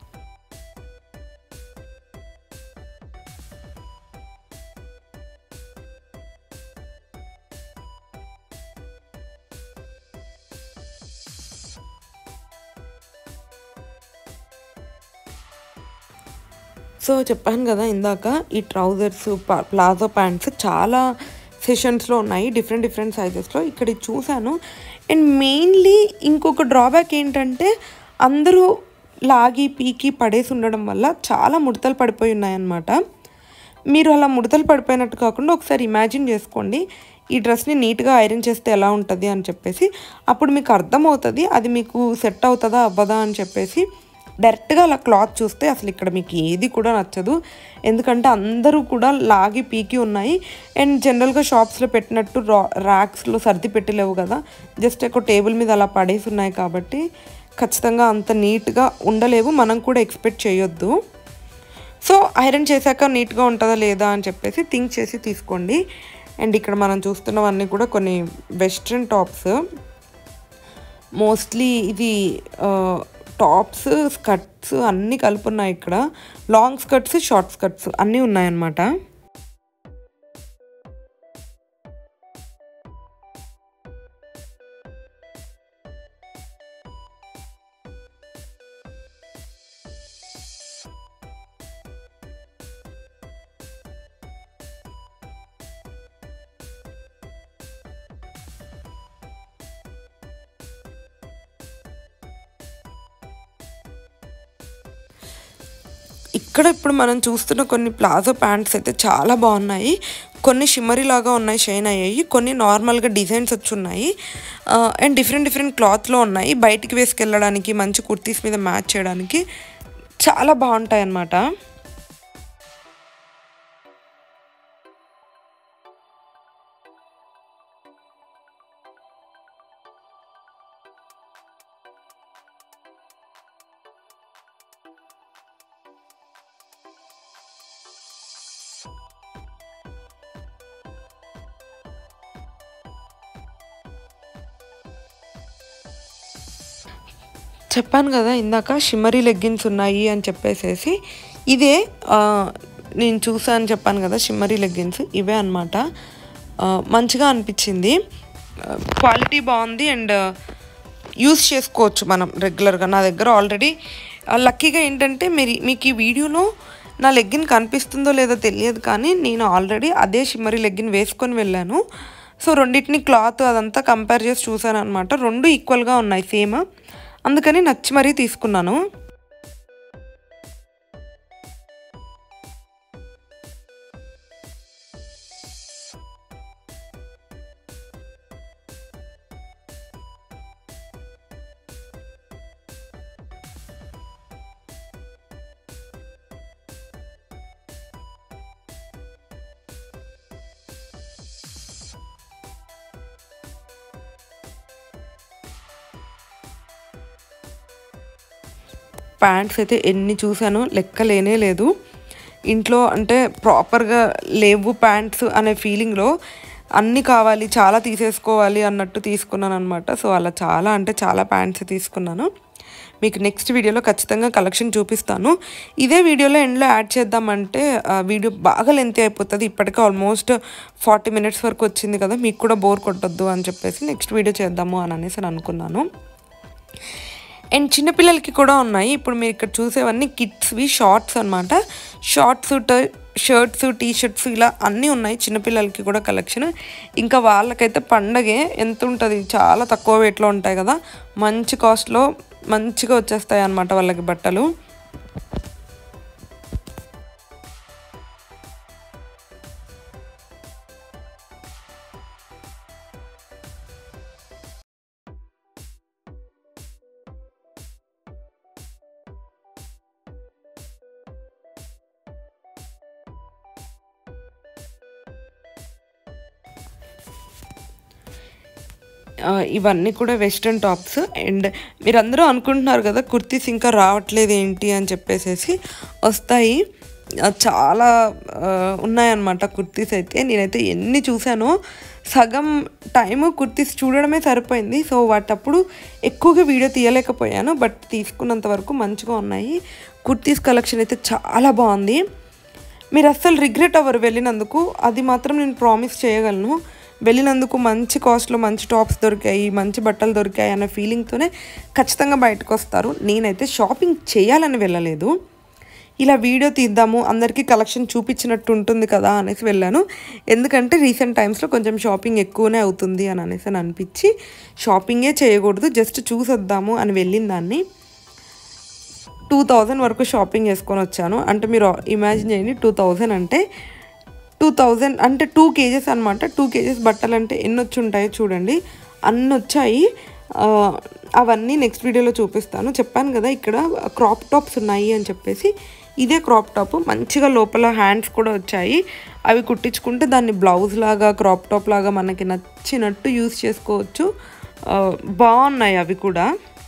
సో చెప్పాను కదా ఇందాక ఈ ట్రౌజర్స్ ప్లాజో ప్యాంట్స్ చాలా సెషన్స్లో ఉన్నాయి డిఫరెంట్ డిఫరెంట్ సైజెస్లో ఇక్కడ ఇది చూశాను అండ్ మెయిన్లీ ఇంకొక డ్రాబ్యాక్ ఏంటంటే అందరూ లాగి పీకి పడేసి ఉండడం వల్ల చాలా ముడతలు పడిపోయి ఉన్నాయన్నమాట మీరు అలా ముడతలు పడిపోయినట్టు కాకుండా ఒకసారి ఇమాజిన్ చేసుకోండి ఈ డ్రెస్ని నీట్గా ఐరన్ చేస్తే ఎలా ఉంటుంది అని చెప్పేసి అప్పుడు మీకు అర్థమవుతుంది అది మీకు సెట్ అవుతుందా అవ్వదా అని చెప్పేసి డైరెక్ట్గా అలా క్లాత్ చూస్తే అసలు ఇక్కడ మీకు ఏది కూడా నచ్చదు ఎందుకంటే అందరూ కూడా లాగి పీకి ఉన్నాయి అండ్ జనరల్గా షాప్స్లో పెట్టినట్టు రా ర్యాక్స్లో సర్ది పెట్టలేవు కదా జస్ట్ ఒక టేబుల్ మీద అలా పడేసి ఉన్నాయి కాబట్టి ఖచ్చితంగా అంత నీట్గా ఉండలేవు మనం కూడా ఎక్స్పెక్ట్ చేయొద్దు సో ఐరన్ చేశాక నీట్గా ఉంటుందా లేదా అని చెప్పేసి థింక్ చేసి తీసుకోండి అండ్ ఇక్కడ మనం చూస్తున్నవన్నీ కూడా కొన్ని వెస్ట్రన్ టాప్స్ మోస్ట్లీ ఇది టాప్స్ స్కర్ట్స్ అన్నీ కలిపి ఉన్నాయి ఇక్కడ లాంగ్ స్కర్ట్స్ షార్ట్ స్కర్ట్స్ అన్నీ ఉన్నాయన్నమాట ఇక్కడ ఇప్పుడు మనం చూస్తున్న కొన్ని ప్లాజో ప్యాంట్స్ అయితే చాలా బాగున్నాయి కొన్ని షిమ్మరీ లాగా ఉన్నాయి షైన్ అయ్యాయి కొన్ని నార్మల్గా డిజైన్స్ వచ్చి ఉన్నాయి అండ్ డిఫరెంట్ డిఫరెంట్ క్లాత్లో ఉన్నాయి బయటికి వేసుకెళ్ళడానికి మంచి కుర్తీస్ మీద మ్యాచ్ చేయడానికి చాలా బాగుంటాయి అన్నమాట చెప్పాను కదా ఇందాక షిమ్మరీ లెగ్గిన్స్ ఉన్నాయి అని చెప్పేసేసి ఇదే ఆ, నేను చూసాను చెప్పాను కదా షిమ్మరీ లెగ్గిన్స్ ఇవే అనమాట మంచిగా అనిపించింది క్వాలిటీ బాగుంది అండ్ యూస్ చేసుకోవచ్చు మనం రెగ్యులర్గా నా దగ్గర ఆల్రెడీ లక్కీగా ఏంటంటే మీరు మీకు ఈ వీడియోలో నా లెగ్గిన్ కనిపిస్తుందో లేదో తెలియదు కానీ నేను ఆల్రెడీ అదే షిమ్మరీ లెగ్గిన్ వేసుకొని వెళ్ళాను సో రెండింటిని క్లాత్ అదంతా కంపేర్ చేసి చూసాను అనమాట రెండు ఈక్వల్గా ఉన్నాయి సేమ్ అందుకని నచ్చి మరీ తీసుకున్నాను ప్యాంట్స్ అయితే ఎన్ని చూసానో లెక్క లేనే లేదు ఇంట్లో అంటే ప్రాపర్గా లేవు ప్యాంట్స్ అనే ఫీలింగ్లో అన్నీ కావాలి చాలా తీసేసుకోవాలి అన్నట్టు తీసుకున్నాను అనమాట సో అలా చాలా అంటే చాలా ప్యాంట్స్ తీసుకున్నాను మీకు నెక్స్ట్ వీడియోలో ఖచ్చితంగా కలెక్షన్ చూపిస్తాను ఇదే వీడియోలో ఎండ్లో యాడ్ చేద్దామంటే ఆ వీడియో బాగా లెంత్ అయిపోతుంది ఇప్పటికే ఆల్మోస్ట్ ఫార్టీ మినిట్స్ వరకు వచ్చింది కదా మీకు కూడా బోర్ కొట్టొద్దు అని చెప్పేసి నెక్స్ట్ వీడియో చేద్దాము అని అనేసి అని అనుకున్నాను అండ్ చిన్నపిల్లలకి కూడా ఉన్నాయి ఇప్పుడు మీరు ఇక్కడ చూసేవన్నీ కిడ్స్వి షార్ట్స్ అనమాట షార్ట్స్ షర్ట్స్ టీ షర్ట్స్ ఇలా అన్నీ ఉన్నాయి చిన్నపిల్లలకి కూడా కలెక్షన్ ఇంకా వాళ్ళకైతే పండగే ఎంత ఉంటుంది చాలా తక్కువ రేట్లో ఉంటాయి కదా మంచి కాస్ట్లో మంచిగా వచ్చేస్తాయి అన్నమాట వాళ్ళకి బట్టలు ఆ, ఇవన్నీ కూడా వెస్ట్రన్ టాప్స్ అండ్ మీరందరూ అనుకుంటున్నారు కదా కుర్తీస్ ఇంకా రావట్లేదు ఏంటి అని చెప్పేసేసి వస్తాయి ఆ, చాలా ఆ, ఉన్నాయన్నమాట కుర్తీస్ అయితే నేనైతే ఎన్ని చూసానో సగం టైము కుర్తీస్ చూడడమే సరిపోయింది సో వాటప్పుడు ఎక్కువగా వీడియో తీయలేకపోయాను బట్ తీసుకున్నంత వరకు మంచిగా ఉన్నాయి కుర్తీస్ కలెక్షన్ అయితే చాలా బాగుంది మీరు అస్సలు రిగ్రెట్ అవ్వరు వెళ్ళినందుకు అది మాత్రం నేను ప్రామిస్ చేయగలను వెళ్ళినందుకు మంచి కాస్ట్లో మంచి టాప్స్ దొరికాయి మంచి బట్టలు దొరికాయి అనే ఫీలింగ్తోనే ఖచ్చితంగా బయటకు వస్తారు నేనైతే షాపింగ్ చేయాలని వెళ్ళలేదు ఇలా వీడియో తీద్దాము అందరికీ కలెక్షన్ చూపించినట్టు ఉంటుంది కదా అనేసి వెళ్ళాను ఎందుకంటే రీసెంట్ టైమ్స్లో కొంచెం షాపింగ్ ఎక్కువనే అవుతుంది అని అనేసి అని అనిపించి షాపింగే చేయకూడదు జస్ట్ చూసొద్దాము అని వెళ్ళిన దాన్ని టూ థౌజండ్ వరకు షాపింగ్ చేసుకొని వచ్చాను అంటే మీరు ఇమాజిన్ చేయండి టూ థౌజండ్ అంటే టూ థౌజండ్ అంటే టూ కేజెస్ అనమాట టూ కేజెస్ బట్టలు అంటే ఎన్ని వచ్చి ఉంటాయో చూడండి అన్ని వచ్చాయి ఆ, అవన్నీ నెక్స్ట్ వీడియోలో చూపిస్తాను చెప్పాను కదా ఇక్కడ క్రాప్ టాప్స్ ఉన్నాయి అని చెప్పేసి ఇదే క్రాప్ టాప్ మంచిగా లోపల హ్యాండ్స్ కూడా వచ్చాయి అవి కుట్టించుకుంటే దాన్ని బ్లౌజ్ లాగా క్రాప్ టాప్ లాగా మనకి నచ్చినట్టు యూస్ చేసుకోవచ్చు ఆ, బాగున్నాయి అవి కూడా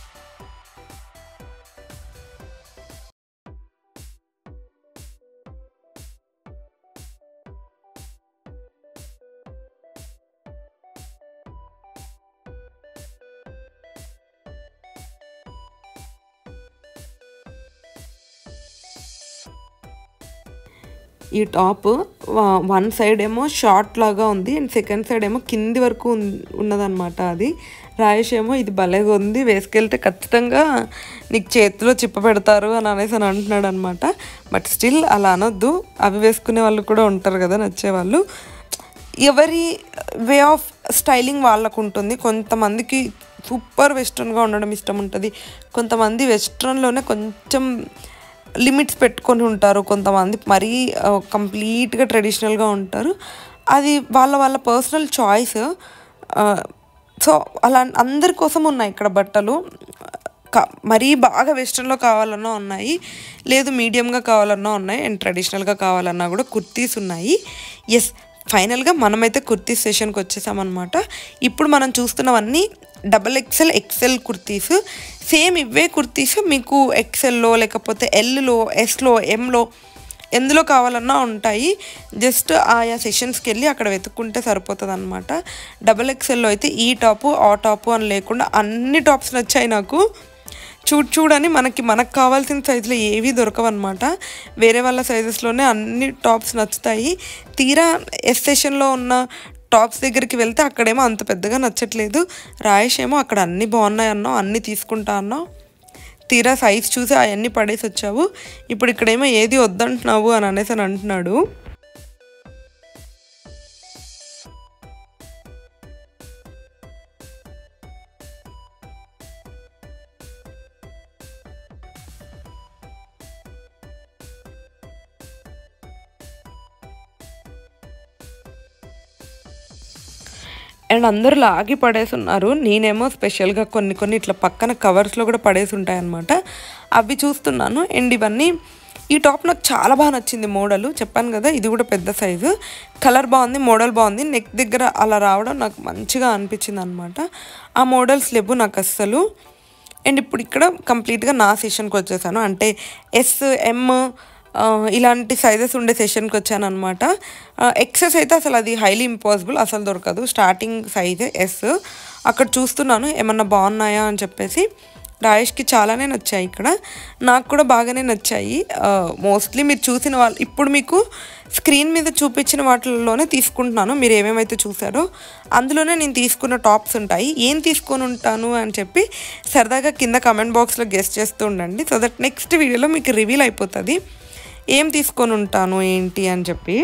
ఈ టాప్ వన్ సైడ్ ఏమో షార్ట్ లాగా ఉంది అండ్ సెకండ్ సైడ్ ఏమో కింది వరకు ఉన్- ఉన్నదన్నమాట అది రాయేష్ ఏమో ఇది భలేగా ఉంది వేసుకెళ్తే ఖచ్చితంగా నీకు చేతిలో చిప్ప పెడతారు అని అనేసి అని అంటున్నాడు అనమాట బట్ స్టిల్ అలా అనొద్దు అవి వేసుకునే వాళ్ళు కూడా ఉంటారు కదా నచ్చేవాళ్ళు ఎవరి వే ఆఫ్ స్టైలింగ్ వాళ్ళకు ఉంటుంది కొంతమందికి సూపర్ వెస్ట్రన్గా ఉండడం ఇష్టం ఉంటుంది కొంతమంది వెస్ట్రన్లోనే కొంచెం లిమిట్స్ పెట్టుకొని ఉంటారు కొంతమంది మరీ కంప్లీట్గా ట్రెడిషనల్గా ఉంటారు అది వాళ్ళ వాళ్ళ పర్సనల్ చాయిస్ సో అలా అందరి కోసం ఉన్నాయి ఇక్కడ బట్టలు క- మరీ బాగా వెస్ట్రన్లో కావాలన్నా ఉన్నాయి లేదు మీడియంగా కావాలన్నా ఉన్నాయి అండ్ ట్రెడిషనల్గా కావాలన్నా కూడా కుర్తీస్ ఉన్నాయి ఎస్ ఫైనల్గా మనమైతే కుర్తీ సెషన్కి వచ్చేసామన్నమాట ఇప్పుడు మనం చూస్తున్నవన్నీ double XL XL kurtis same ఇవే కుర్తీస్ మీకు ఎక్సెల్లో లేకపోతే ఎల్లో ఎస్లో ఎంలో ఎందులో కావాలన్నా ఉంటాయి జస్ట్ ఆయా సెషన్స్కి వెళ్ళి అక్కడ వెతుక్కుంటే సరిపోతుంది అనమాట డబల్ ఎక్సెల్లో అయితే ఈ టాపు ఆ టాపు అని లేకుండా అన్ని టాప్స్ నచ్చాయి నాకు చూడ్ చూడని మనకి మనకు కావాల్సిన సైజులో ఏవి దొరకవన్నమాట వేరే వాళ్ళ సైజెస్లోనే అన్ని టాప్స్ నచ్చుతాయి తీరా ఎస్ సెషన్లో ఉన్న టాప్స్ దగ్గరికి వెళ్తే అక్కడేమో అంత పెద్దగా నచ్చట్లేదు రాయేష్ ఏమో అక్కడ అన్నీ బాగున్నాయి అన్నావు అన్నీ తీసుకుంటా అన్నావు తీరా సైజ్ చూసి అవన్నీ పడేసి వచ్చావు ఇప్పుడు ఇక్కడేమో ఏది వద్దంటున్నావు అని అనేసి అని అంటున్నాడు అండ్ అందరూ లాగి పడేసి ఉన్నారు నేనేమో స్పెషల్గా కొన్ని కొన్ని ఇట్లా పక్కన కవర్స్లో కూడా పడేసి ఉంటాయన్నమాట అవి చూస్తున్నాను అండ్ ఇవన్నీ ఈ టాప్ నాకు చాలా బాగా నచ్చింది మోడల్ చెప్పాను కదా ఇది కూడా పెద్ద సైజు కలర్ బాగుంది మోడల్ బాగుంది నెక్ దగ్గర అలా రావడం నాకు మంచిగా అనిపించింది అనమాట ఆ మోడల్స్ లేవు నాకు అస్సలు అండ్ ఇప్పుడు ఇక్కడ కంప్లీట్గా నా సెషన్కి వచ్చేసాను అంటే ఎస్ ఎమ్ ఆ, ఇలాంటి సైజెస్ ఉండే సెషన్కి వచ్చాను అనమాట ఎక్సెస్ అయితే అసలు అది హైలీ ఇంపాసిబుల్ అసలు దొరకదు స్టార్టింగ్ సైజే ఎస్ అక్కడ చూస్తున్నాను ఏమన్నా బాగున్నాయా అని చెప్పేసి రాయేష్కి చాలానే నచ్చాయి ఇక్కడ నాకు కూడా బాగానే నచ్చాయి మోస్ట్లీ మీరు చూసిన వాళ్ళు ఇప్పుడు మీకు స్క్రీన్ మీద చూపించిన వాటిల్లోనే తీసుకుంటున్నాను మీరు ఏమేమైతే చూసారో అందులోనే నేను తీసుకున్న టాప్స్ ఉంటాయి ఏం తీసుకొని ఉంటాను అని చెప్పి సరదాగా కింద కమెంట్ బాక్స్లో గెస్ట్ చేస్తూ ఉండండి సో దట్ నెక్స్ట్ వీడియోలో మీకు రివీల్ అయిపోతుంది ఏం తీసుకొని ఉంటాను ఏంటి అని చెప్పి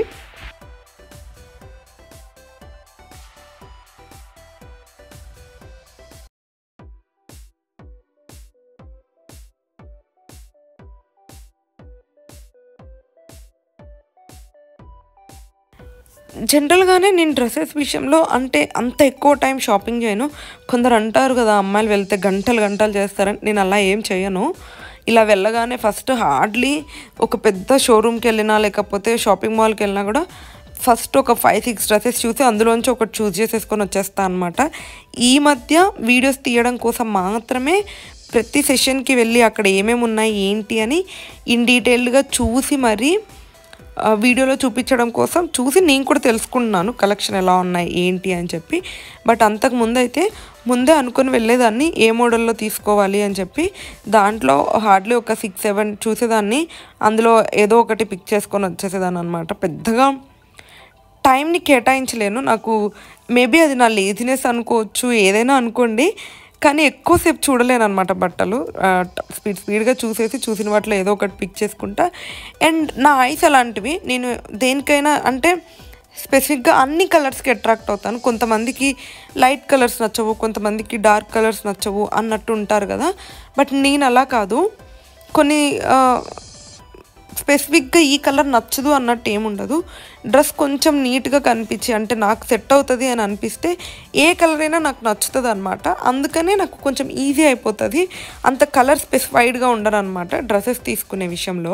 జనరల్గానే నేను డ్రెస్సెస్ విషయంలో అంటే అంత ఎక్కువ టైం షాపింగ్ చేయను కొందరు అంటారు కదా అమ్మాయిలు వెళ్తే గంటలు గంటలు చేస్తారని నేను అలా ఏం చేయను ఇలా వెళ్ళగానే ఫస్ట్ హార్డ్లీ ఒక పెద్ద షోరూమ్కి వెళ్ళినా లేకపోతే షాపింగ్ మాల్కి వెళ్ళినా కూడా ఫస్ట్ ఒక ఫైవ్ సిక్స్ డ్రెస్సెస్ చూసి అందులోంచి ఒకటి చూస్ చేసేసుకొని వచ్చేస్తా అనమాట ఈ మధ్య వీడియోస్ తీయడం కోసం మాత్రమే ప్రతి సెషన్కి వెళ్ళి అక్కడ ఏమేమి ఉన్నాయి ఏంటి అని ఇన్ డీటెయిల్డ్గా చూసి మరీ ఆ, వీడియోలో చూపించడం కోసం చూసి నేను కూడా తెలుసుకుంటున్నాను కలెక్షన్ ఎలా ఉన్నాయి ఏంటి అని చెప్పి బట్ అంతకు ముందు అయితే ముందే అనుకుని వెళ్ళేదాన్ని ఏ మోడల్లో తీసుకోవాలి అని చెప్పి దాంట్లో హార్డ్లీ ఒక సిక్స్ సెవెన్ చూసేదాన్ని అందులో ఏదో ఒకటి పిక్ చేసుకొని వచ్చేసేదాన్ని అనమాట పెద్దగా టైంని కేటాయించలేను నాకు మేబీ అది నా లేజినెస్ అనుకోవచ్చు ఏదైనా అనుకోండి కానీ ఎక్కువసేపు చూడలేను అనమాట బట్టలు స్పీడ్ స్పీడ్గా చూసేసి చూసిన వాటిలో ఏదో ఒకటి పిక్ చేసుకుంటా అండ్ నా ఐస్ అలాంటివి నేను దేనికైనా అంటే స్పెసిఫిక్గా అన్ని కలర్స్కి అట్రాక్ట్ అవుతాను కొంతమందికి లైట్ కలర్స్ నచ్చవు కొంతమందికి డార్క్ కలర్స్ నచ్చవు అన్నట్టు ఉంటారు కదా బట్ నేను అలా కాదు కొన్ని ఆ, స్పెసిఫిక్గా ఈ కలర్ నచ్చదు అన్నట్టు ఏముండదు డ్రెస్ కొంచెం నీట్గా కనిపించి అంటే నాకు సెట్ అవుతుంది అని అనిపిస్తే ఏ కలర్ అయినా నాకు నచ్చుతుంది అనమాట అందుకనే నాకు కొంచెం ఈజీ అయిపోతుంది అంత కలర్ స్పెసిఫైడ్గా ఉండరు అనమాట డ్రెస్సెస్ తీసుకునే విషయంలో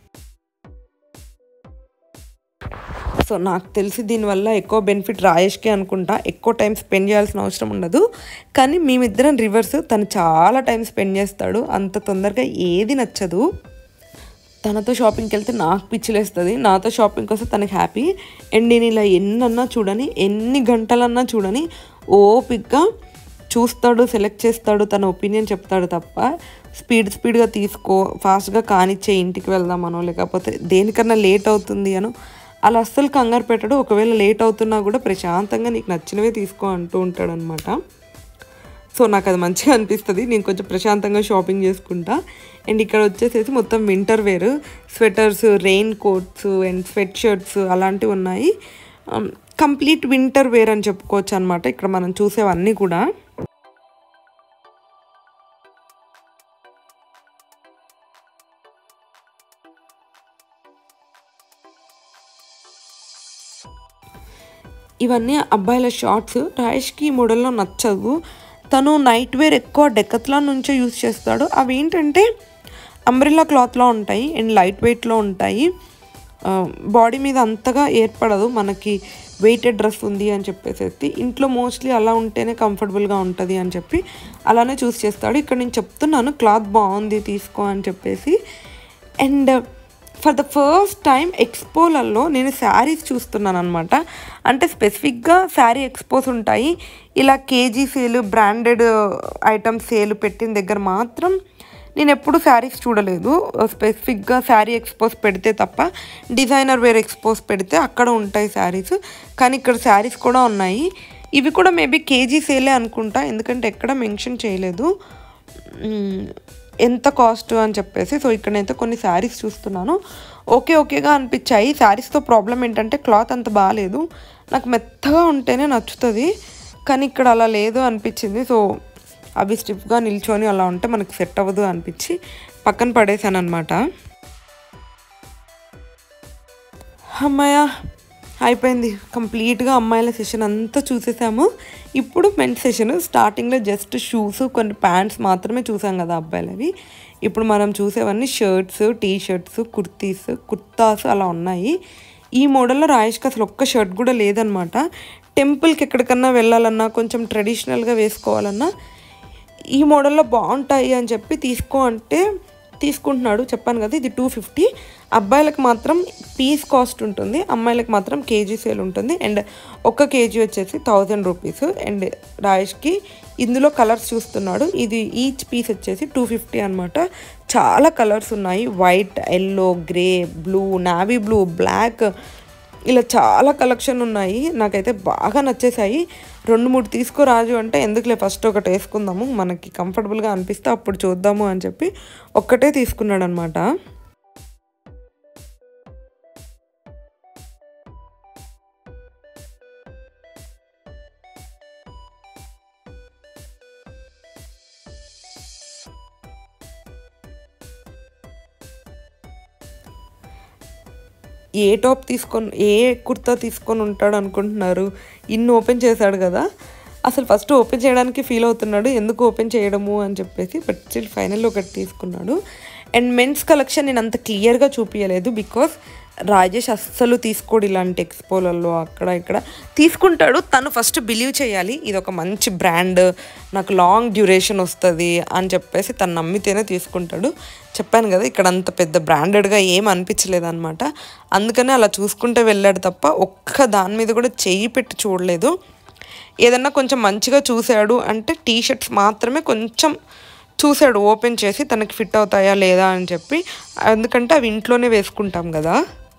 సో నాకు తెలిసి దీనివల్ల ఎక్కువ బెనిఫిట్ రాయేష్కే అనుకుంటా ఎక్కువ టైం స్పెండ్ చేయాల్సిన అవసరం ఉండదు కానీ మేమిద్దరం రివర్స్ తను చాలా టైం స్పెండ్ చేస్తాడు అంత తొందరగా ఏది నచ్చదు తనతో షాపింగ్కి వెళ్తే నాకు పిచ్చిలేస్తుంది నాతో షాపింగ్కి వస్తే తనకి హ్యాపీ అండ్ నేను ఇలా ఎన్నన్నా చూడని ఎన్ని గంటలన్నా చూడని ఓపిక్గా చూస్తాడు సెలెక్ట్ చేస్తాడు తన ఒపీనియన్ చెప్తాడు తప్ప స్పీడ్ స్పీడ్గా తీసుకో ఫాస్ట్గా కానిచ్చే ఇంటికి వెళ్దామనో లేకపోతే దేనికన్నా లేట్ అవుతుంది అనో అలా అస్సలు కంగారు పెట్టడు ఒకవేళ లేట్ అవుతున్నా కూడా ప్రశాంతంగా నీకు నచ్చినవే తీసుకో అంటూ ఉంటాడు అనమాట సో నాకు అది మంచిగా అనిపిస్తుంది నేను కొంచెం ప్రశాంతంగా షాపింగ్ చేసుకుంటా అండ్ ఇక్కడ వచ్చేసేసి మొత్తం winter wear sweaters rain coats and sweat shirts అలాంటివి ఉన్నాయి కంప్లీట్ వింటర్ వేర్ అని చెప్పుకోవచ్చు అనమాట ఇక్కడ మనం చూసేవన్నీ కూడా ఇవన్నీ అబ్బాయిల షార్ట్స్ రాయేష్కి ఈ మోడల్లో నచ్చదు తను నైట్ వేర్ ఎక్కువ డెక్కత్లా నుంచే యూస్ చేస్తాడు అవి ఏంటంటే అంబ్రిల్లా క్లాత్లో ఉంటాయి అండ్ లైట్ వెయిట్లో ఉంటాయి బాడీ మీద అంతగా ఏర్పడదు మనకి వెయిటెడ్ డ్రెస్ ఉంది అని చెప్పేసి ఇంట్లో మోస్ట్లీ అలా ఉంటేనే కంఫర్టబుల్గా ఉంటుంది అని చెప్పి అలానే చూస్ చేస్తాడు ఇక్కడ నేను చెప్తున్నాను క్లాత్ బాగుంది తీసుకో అని చెప్పేసి and for the first time ఎక్స్పోలలో నేను శారీస్ చూస్తున్నాను అనమాట అంటే స్పెసిఫిక్గా శారీ ఎక్స్పోస్ ఉంటాయి ఇలా KG sale branded items sale పెట్టిన దగ్గర మాత్రం నేను ఎప్పుడు శారీస్ చూడలేదు స్పెసిఫిక్గా శారీ ఎక్స్పోస్ పెడితే తప్ప డిజైనర్ వేర్ ఎక్స్పోస్ పెడితే అక్కడ ఉంటాయి శారీస్ కానీ ఇక్కడ శారీస్ కూడా ఉన్నాయి ఇవి కూడా మేబీ కేజీ సేలే అనుకుంటా ఎందుకంటే ఎక్కడ మెన్షన్ చేయలేదు మ్మ్. ఎంత కాస్ట్ అని చెప్పేసి సో ఇక్కడైతే కొన్ని శారీస్ చూస్తున్నాను ఓకే ఓకేగా అనిపించాయి శారీస్తో ప్రాబ్లం ఏంటంటే క్లాత్ అంత బాగాలేదు నాకు మెత్తగా ఉంటేనే నచ్చుతుంది కానీ ఇక్కడ అలా లేదు అనిపించింది సో అవి స్టిఫ్గా నిల్చొని అలా ఉంటే మనకు సెట్ అవ్వదు అనిపించి పక్కన పడేసాను అనమాట అమ్మాయ అయిపోయింది కంప్లీట్గా అమ్మాయిల సెషన్ అంతా చూసేసాము ఇప్పుడు మెన్స్ సెషన్ స్టార్టింగ్లో జస్ట్ షూస్ కొన్ని ప్యాంట్స్ మాత్రమే చూసాం కదా అబ్బాయిలవి ఇప్పుడు మనం చూసేవన్నీ shirts T shirts kurtis kurtas అలా ఉన్నాయి ఈ మోడల్లో రాయేష్కి అసలు ఒక్క షర్ట్ కూడా లేదనమాట టెంపుల్కి ఎక్కడికన్నా వెళ్ళాలన్నా కొంచెం ట్రెడిషనల్గా వేసుకోవాలన్నా ఈ మోడల్లో బాగుంటాయి అని చెప్పి తీసుకో అంటే తీసుకుంటున్నాడు చెప్పాను కదా ఇది టూ ఫిఫ్టీ అబ్బాయిలకు మాత్రం పీస్ కాస్ట్ ఉంటుంది అమ్మాయిలకు మాత్రం కేజీ సేల్ ఉంటుంది అండ్ ఒక కేజీ వచ్చేసి థౌజండ్ రూపీస్ అండ్ రాయేష్కి ఇందులో కలర్స్ చూస్తున్నాడు ఇది ఈచ్ పీస్ వచ్చేసి టూ ఫిఫ్టీ అనమాట చాలా కలర్స్ ఉన్నాయి white yellow grey blue navy blue black ఇలా చాలా కలెక్షన్ ఉన్నాయి నాకైతే బాగా నచ్చేసాయి రెండు మూడు తీసుకో రాజు అంటే ఎందుకులే ఫస్ట్ ఒకటి వేసుకుందాము మనకి కంఫర్టబుల్గా అనిపిస్తే అప్పుడు చూద్దాము అని చెప్పి ఒక్కటే తీసుకున్నాడు అనమాట ఏ టాప్ తీసుకొని ఏ కుర్తా తీసుకొని ఉంటాడు అనుకుంటున్నారు ఇన్ని ఓపెన్ చేశాడు కదా అసలు ఫస్ట్ ఓపెన్ చేయడానికి ఫీల్ అవుతున్నాడు ఎందుకు ఓపెన్ చేయడము అని చెప్పేసి బట్ స్టిల్ ఫైనల్ ఒకటి తీసుకున్నాడు అండ్ మెన్స్ కలెక్షన్ నేను అంత క్లియర్గా చూపించలేదు బికాస్ రాజేష్ అస్సలు తీసుకోడు ఇలాంటి ఎక్స్పోలలో అక్కడ ఇక్కడ తీసుకుంటాడు తను ఫస్ట్ బిలీవ్ చేయాలి ఇది ఒక మంచి బ్రాండ్ నాకు లాంగ్ డ్యూరేషన్ వస్తుంది అని చెప్పేసి తను నమ్మితేనే తీసుకుంటాడు చెప్పాను కదా ఇక్కడ అంత పెద్ద బ్రాండెడ్గా ఏం అనిపించలేదు అనమాట అందుకనే అలా చూసుకుంటే వెళ్ళాడు తప్ప ఒక్క దాని మీద కూడా చెయ్యి పెట్టి చూడలేదు ఏదన్నా కొంచెం మంచిగా చూశాడు అంటే టీ షర్ట్స్ మాత్రమే కొంచెం చూశాడు ఓపెన్ చేసి తనకి ఫిట్ అవుతాయా లేదా అని చెప్పి ఎందుకంటే అవి ఇంట్లోనే వేసుకుంటాం కదా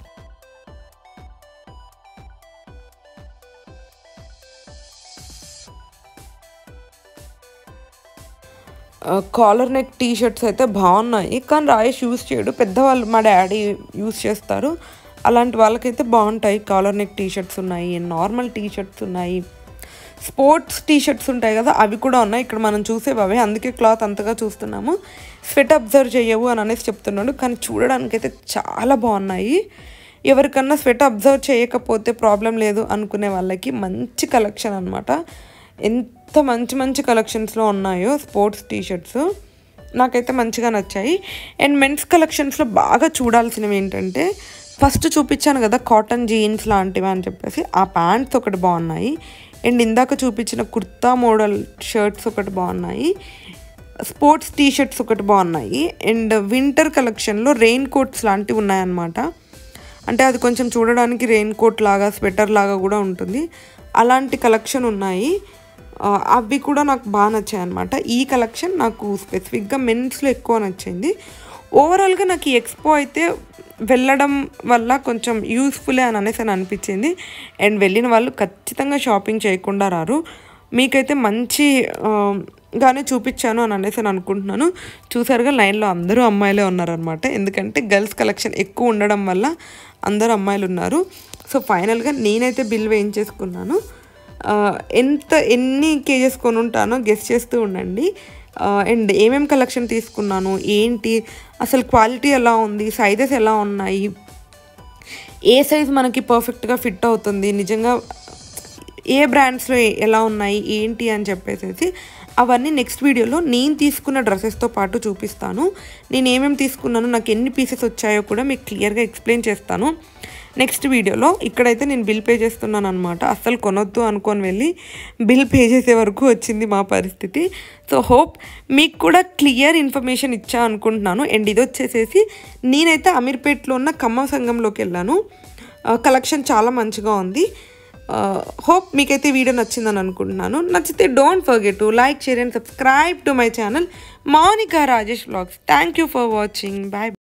కాలర్ నెక్ టీ షర్ట్స్ అయితే బాగున్నాయి కానీ రాయేష్ యూస్ చేయడు పెద్దవాళ్ళు మా డాడీ యూస్ చేస్తారు అలాంటి వాళ్ళకైతే బాగుంటాయి కాలర్ నెక్ టీ షర్ట్స్ ఉన్నాయి నార్మల్ టీ షర్ట్స్ ఉన్నాయి స్పోర్ట్స్ టీ షర్ట్స్ ఉంటాయి కదా అవి కూడా ఉన్నాయి ఇక్కడ మనం చూసేవి అవే అందుకే క్లాత్ అంతగా చూస్తున్నాము స్వెట్ అబ్జర్వ్ చేయవు అని అనేసి చెప్తున్నాడు కానీ చూడడానికైతే చాలా బాగున్నాయి ఎవరికన్నా స్వెట్ అబ్జర్వ్ చేయకపోతే ప్రాబ్లం లేదు అనుకునే వాళ్ళకి మంచి కలెక్షన్ అనమాట ఎంత మంచి మంచి కలెక్షన్స్లో ఉన్నాయో స్పోర్ట్స్ టీ షర్ట్స్ నాకైతే మంచిగా నచ్చాయి అండ్ మెన్స్ కలెక్షన్స్లో బాగా చూడాల్సినవి ఏంటంటే ఫస్ట్ చూపించాను కదా కాటన్ జీన్స్ లాంటివి అని చెప్పేసి ఆ ప్యాంట్స్ ఒకటి బాగున్నాయి అండ్ ఇందాక చూపించిన కుర్తా మోడల్ షర్ట్స్ ఒకటి బాగున్నాయి స్పోర్ట్స్ టీ షర్ట్స్ ఒకటి బాగున్నాయి అండ్ వింటర్ కలెక్షన్లో రెయిన్ కోట్స్ లాంటివి ఉన్నాయన్నమాట అంటే అది కొంచెం చూడడానికి రెయిన్ కోట్ లాగా స్వెటర్ లాగా కూడా ఉంటుంది అలాంటి కలెక్షన్ ఉన్నాయి ఆ, అవి కూడా నాకు బాగా నచ్చాయి అనమాట ఈ కలెక్షన్ నాకు స్పెసిఫిక్గా మెన్స్లో ఎక్కువ నచ్చింది ఓవరాల్గా నాకు ఈ ఎక్స్పో అయితే వెళ్ళడం వల్ల కొంచెం యూస్ఫుల్లే అని అనేసి అని అనిపించింది అండ్ వెళ్ళిన వాళ్ళు ఖచ్చితంగా షాపింగ్ చేయకుండా రారు మీకైతే మంచి ఆ, గానే చూపించాను అని అనేసి అని అనుకుంటున్నాను చూసారుగా లైన్లో అందరూ అమ్మాయిలే ఉన్నారనమాట ఎందుకంటే గర్ల్స్ కలెక్షన్ ఎక్కువ ఉండడం వల్ల అందరూ అమ్మాయిలు ఉన్నారు సో ఫైనల్గా నేనైతే బిల్ వేయించేసుకున్నాను ఆ, ఎంత ఎన్ని కేజెస్ కొని ఉంటానో గెస్ చేస్తూ ఉండండి అండ్ ఏమేం కలెక్షన్ తీసుకున్నాను ఏంటి అసలు క్వాలిటీ ఎలా ఉంది సైజెస్ ఎలా ఉన్నాయి ఏ సైజ్ మనకి పర్ఫెక్ట్గా ఫిట్ అవుతుంది నిజంగా ఏ బ్రాండ్స్లో ఎలా ఉన్నాయి ఏంటి అని చెప్పేసి అవన్నీ నెక్స్ట్ వీడియోలో నేను తీసుకున్న డ్రెస్సెస్తో పాటు చూపిస్తాను నేను ఏమేమి తీసుకున్నాను నాకు ఎన్ని పీసెస్ వచ్చాయో కూడా మీకు క్లియర్గా ఎక్స్ప్లెయిన్ చేస్తాను నెక్స్ట్ వీడియోలో ఇక్కడైతే నేను బిల్ పే చేస్తున్నాను అనమాట అస్సలు కొనొద్దు అనుకొని వెళ్ళి బిల్ పే చేసే వరకు వచ్చింది మా పరిస్థితి సో హోప్ మీకు కూడా క్లియర్ ఇన్ఫర్మేషన్ ఇచ్చా అనుకుంటున్నాను అండ్ ఇది వచ్చేసేసి నేనైతే అమీర్పేట్లో ఉన్న ఖమ్మం సంఘంలోకి వెళ్ళాను కలెక్షన్ చాలా మంచిగా ఉంది హోప్ మీకైతే వీడియో నచ్చిందని అనుకుంటున్నాను నచ్చితే don't forget to like share and subscribe to my channel Mounika Rajesh blogs thank you for watching bye